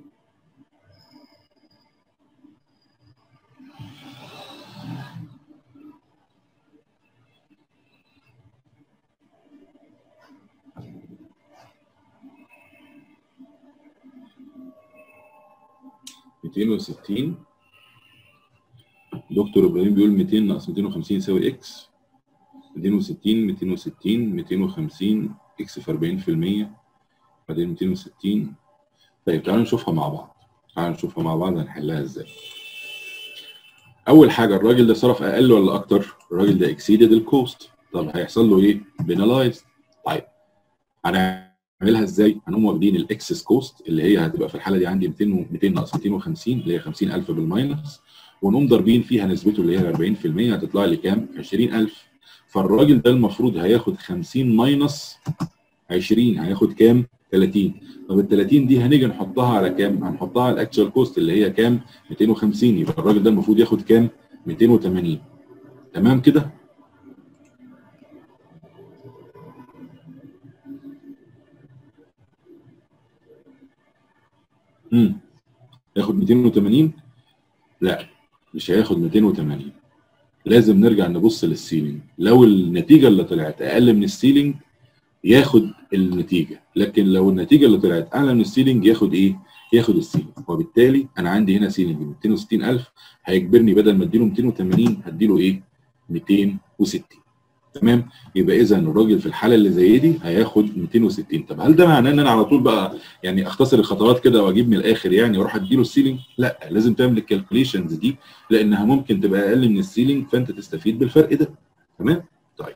ميتين وستين دكتور ابراهيم بيقول 200 ناقص 250 يساوي اكس 260 260 250 اكس في 40% بعدين 260 طيب تعالوا نشوفها مع بعض تعالوا نشوفها مع بعض هنحلها ازاي اول حاجه الراجل ده صرف اقل ولا اكتر الراجل ده اكسيدد الكوست طب هيحصل له ايه بينالايز طيب هنعملها ازاي هنقوم واخدين الاكسس كوست اللي هي هتبقى في الحاله دي عندي 200 200 ناقص 250 اللي هي 50000 بالماينس ونقوم ضاربين فيها نسبته اللي هي 40% هتطلع لي كام 20000 فالراجل ده المفروض هياخد 50 ماينس 20 هياخد كام 30 طب ال 30 دي هنيجي نحطها على كام؟ هنحطها على الاكشوال كوست اللي هي كام؟ 250 يبقى الراجل ده المفروض ياخد كام؟ 280 تمام كده؟ امم ياخد 280 لا مش هياخد 280 لازم نرجع نبص للسيلينج لو النتيجه اللي طلعت اقل من السيلينج ياخد النتيجه لكن لو النتيجه اللي طلعت اعلى من السيلينج ياخد ايه ياخد السيلينج وبالتالي انا عندي هنا سيلينج 260000 هيجبرني بدل ما اديله 280 هديله ايه 260 تمام يبقى اذا الراجل في الحاله اللي زي دي هياخد 260 طب هل ده معناه ان انا على طول بقى يعني اختصر الخطوات كده واجيب من الاخر يعني واروح اديله السيلينج لا لازم تعمل الكالكوليشنز دي لانها ممكن تبقى اقل من السيلينج فانت تستفيد بالفرق ده تمام طيب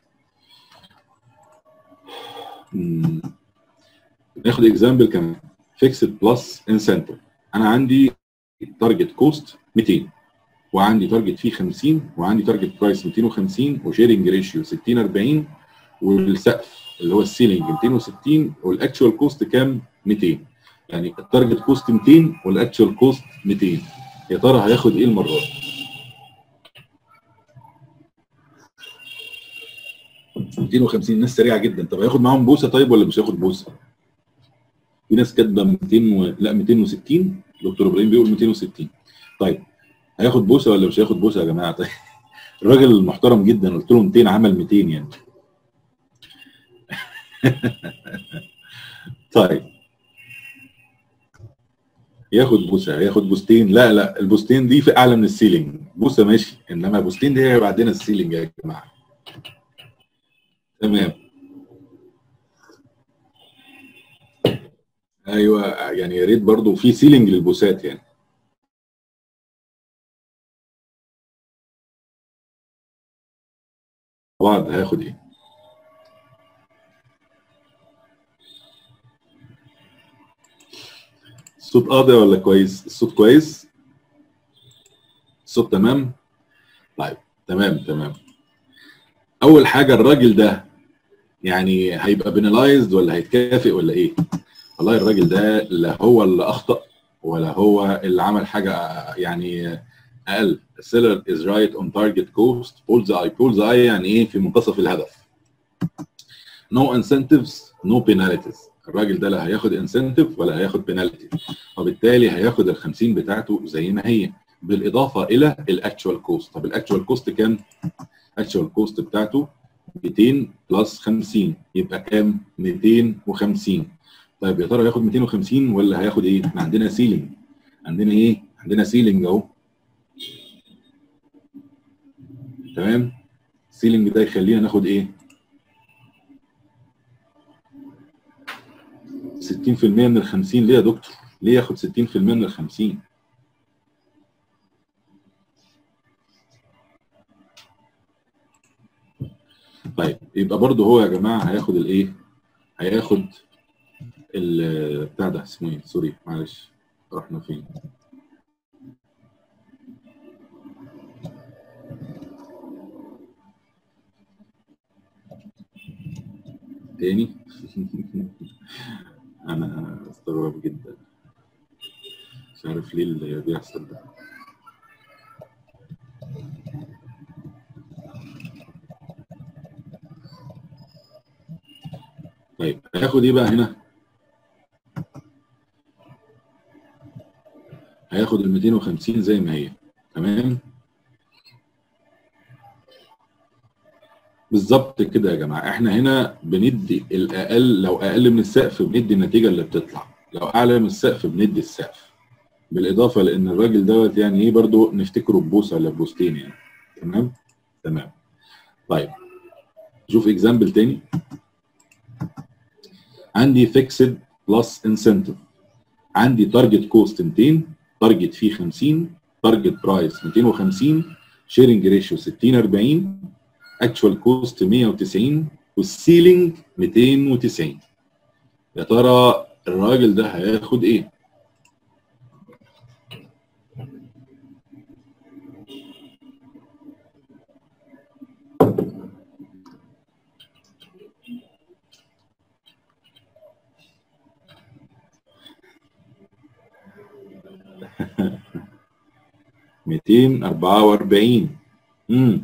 ناخد اكزامبل كمان فيكسد بلس انسنتيف انا عندي تارجت كوست 200 وعندي تارجت فيه 50 وعندي تارجت برايس 250 وشيرنج ريشيو 60 40 والسقف اللي هو السيلينج 260 والاكشوال كوست كام 200 يعني التارجت كوست 200 والاكشوال كوست 200 يا ترى هياخد ايه المره دي؟ ميتين وخمسين ناس سريعه جدا طب هياخد معاهم بوسه طيب ولا مش هياخد بوسه؟ في ناس كاتبه 200 و... لا 260 دكتور ابراهيم بيقول 260 طيب هياخد بوسه ولا مش هياخد بوسه يا جماعه طيب الراجل المحترم جدا قلت له 200 عمل 200 يعني طيب ياخد بوسه ياخد بوستين لا لا البوستين دي في اعلى من السيلينج بوسه ماشي انما بوستين دي هيبقى عندنا السيلينج يا جماعه تمام ايوه يعني يا ريت برضه في سيلينج للبوسات يعني بعض هياخد ايه الصوت قاضي ولا كويس الصوت كويس الصوت تمام طيب تمام تمام اول حاجه الراجل ده يعني هيبقى بنلايزد ولا هيتكافئ ولا ايه والله الراجل ده لا هو اللي اخطا ولا هو اللي عمل حاجه يعني اقل السيلر از رايت اون تارجت كوست بولز اي بولز اي يعني ايه في منتصف الهدف نو انسنتيفز نو بيناليتيز الراجل ده لا هياخد انسنتيف ولا هياخد بينالتي وبالتالي هياخد ال 50 بتاعته زي ما هي بالاضافه الى الاكشوال كوست طب الاكشوال كوست كام؟ الاكشوال كوست بتاعته 200 بلس 50 يبقى كام؟ 250 طيب يا ترى هياخد 250 ولا هياخد ايه؟ احنا عندنا سيلينج عندنا ايه؟ عندنا سيلينج اهو تمام؟ السيلينج ده يخلينا ناخد ايه؟ 60% من ال 50 ليه يا دكتور؟ ليه ياخد 60% من ال 50؟ طيب يبقى برضه هو يا جماعه هياخد الايه؟ هياخد ال بتاع ده اسمه ايه؟ سوري معلش رحنا فين؟ تاني انا استغرب جدا مش عارف ليه اللي بيحصل ده طيب هياخد ايه بقى هنا هياخد ال 250 زي ما هي تمام بالظبط كده يا جماعه احنا هنا بندي الاقل لو اقل من السقف بندي النتيجه اللي بتطلع لو اعلى من السقف بندي السقف بالاضافه لان الراجل دوت يعني ايه برضو نفتكره ببوسه ولا ببوستين يعني تمام تمام طيب شوف اكزامبل تاني عندي فيكسد بلس انسنتيف عندي تارجت كوست 200 تارجت فيه 50 تارجت برايس 250 شيرنج ريشيو 60 40 اكشوال كوست 190 والسيلينج 290 يا ترى الراجل ده هياخد ايه؟ ميتين أربعة وأربعين امم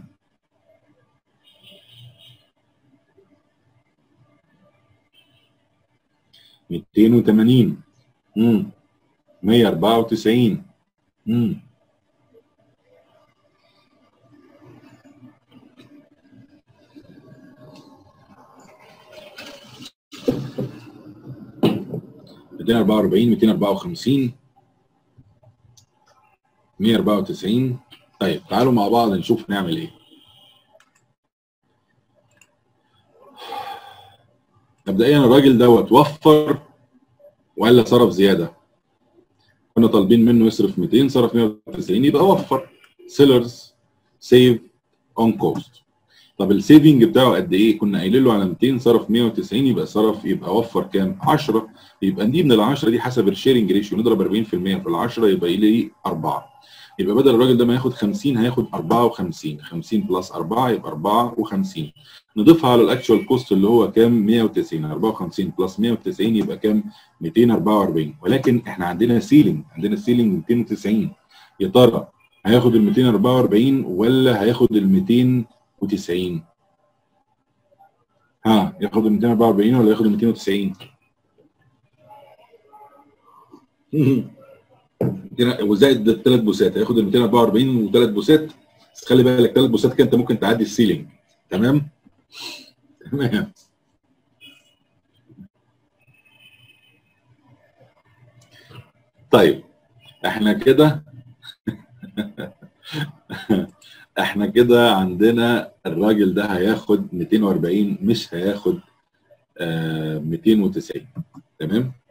ميتين وتمانين امم مية أربعة وتسعين امم ميتين أربعة وأربعين ميتين أربعة وخمسين 194 طيب تعالوا مع بعض نشوف نعمل ايه مبدئيا الراجل دوت وفر ولا صرف زياده كنا طالبين منه يصرف 200 صرف 190 يبقى وفر سيلرز سيف اون كوست طب السيفنج بتاعه قد ايه كنا قايلين له على 200 صرف 190 يبقى صرف يبقى وفر كام 10 يبقى دي من ال 10 دي حسب الشيرنج ريشيو نضرب 40% في ال 10 يبقى لي 4 يبقى بدل الراجل ده ما ياخد 50 هياخد 54 50 بلس 4 يبقى 54 نضيفها على الاكشوال كوست اللي هو كام 190 54 بلس 190 يبقى كام 244 ولكن احنا عندنا سيلينج عندنا سيلينج 290 يا ترى هياخد ال 244 ولا هياخد ال 290 ها ياخد ال 244 ولا ياخد ال 290 وزائد الثلاث بوسات هياخد ال 244 وثلاث بوسات بس خلي بالك ثلاث بوسات كده انت ممكن تعدي السيلينج تمام؟ تمام طيب احنا كده احنا كده عندنا الراجل ده هياخد 240 مش هياخد آه 290 تمام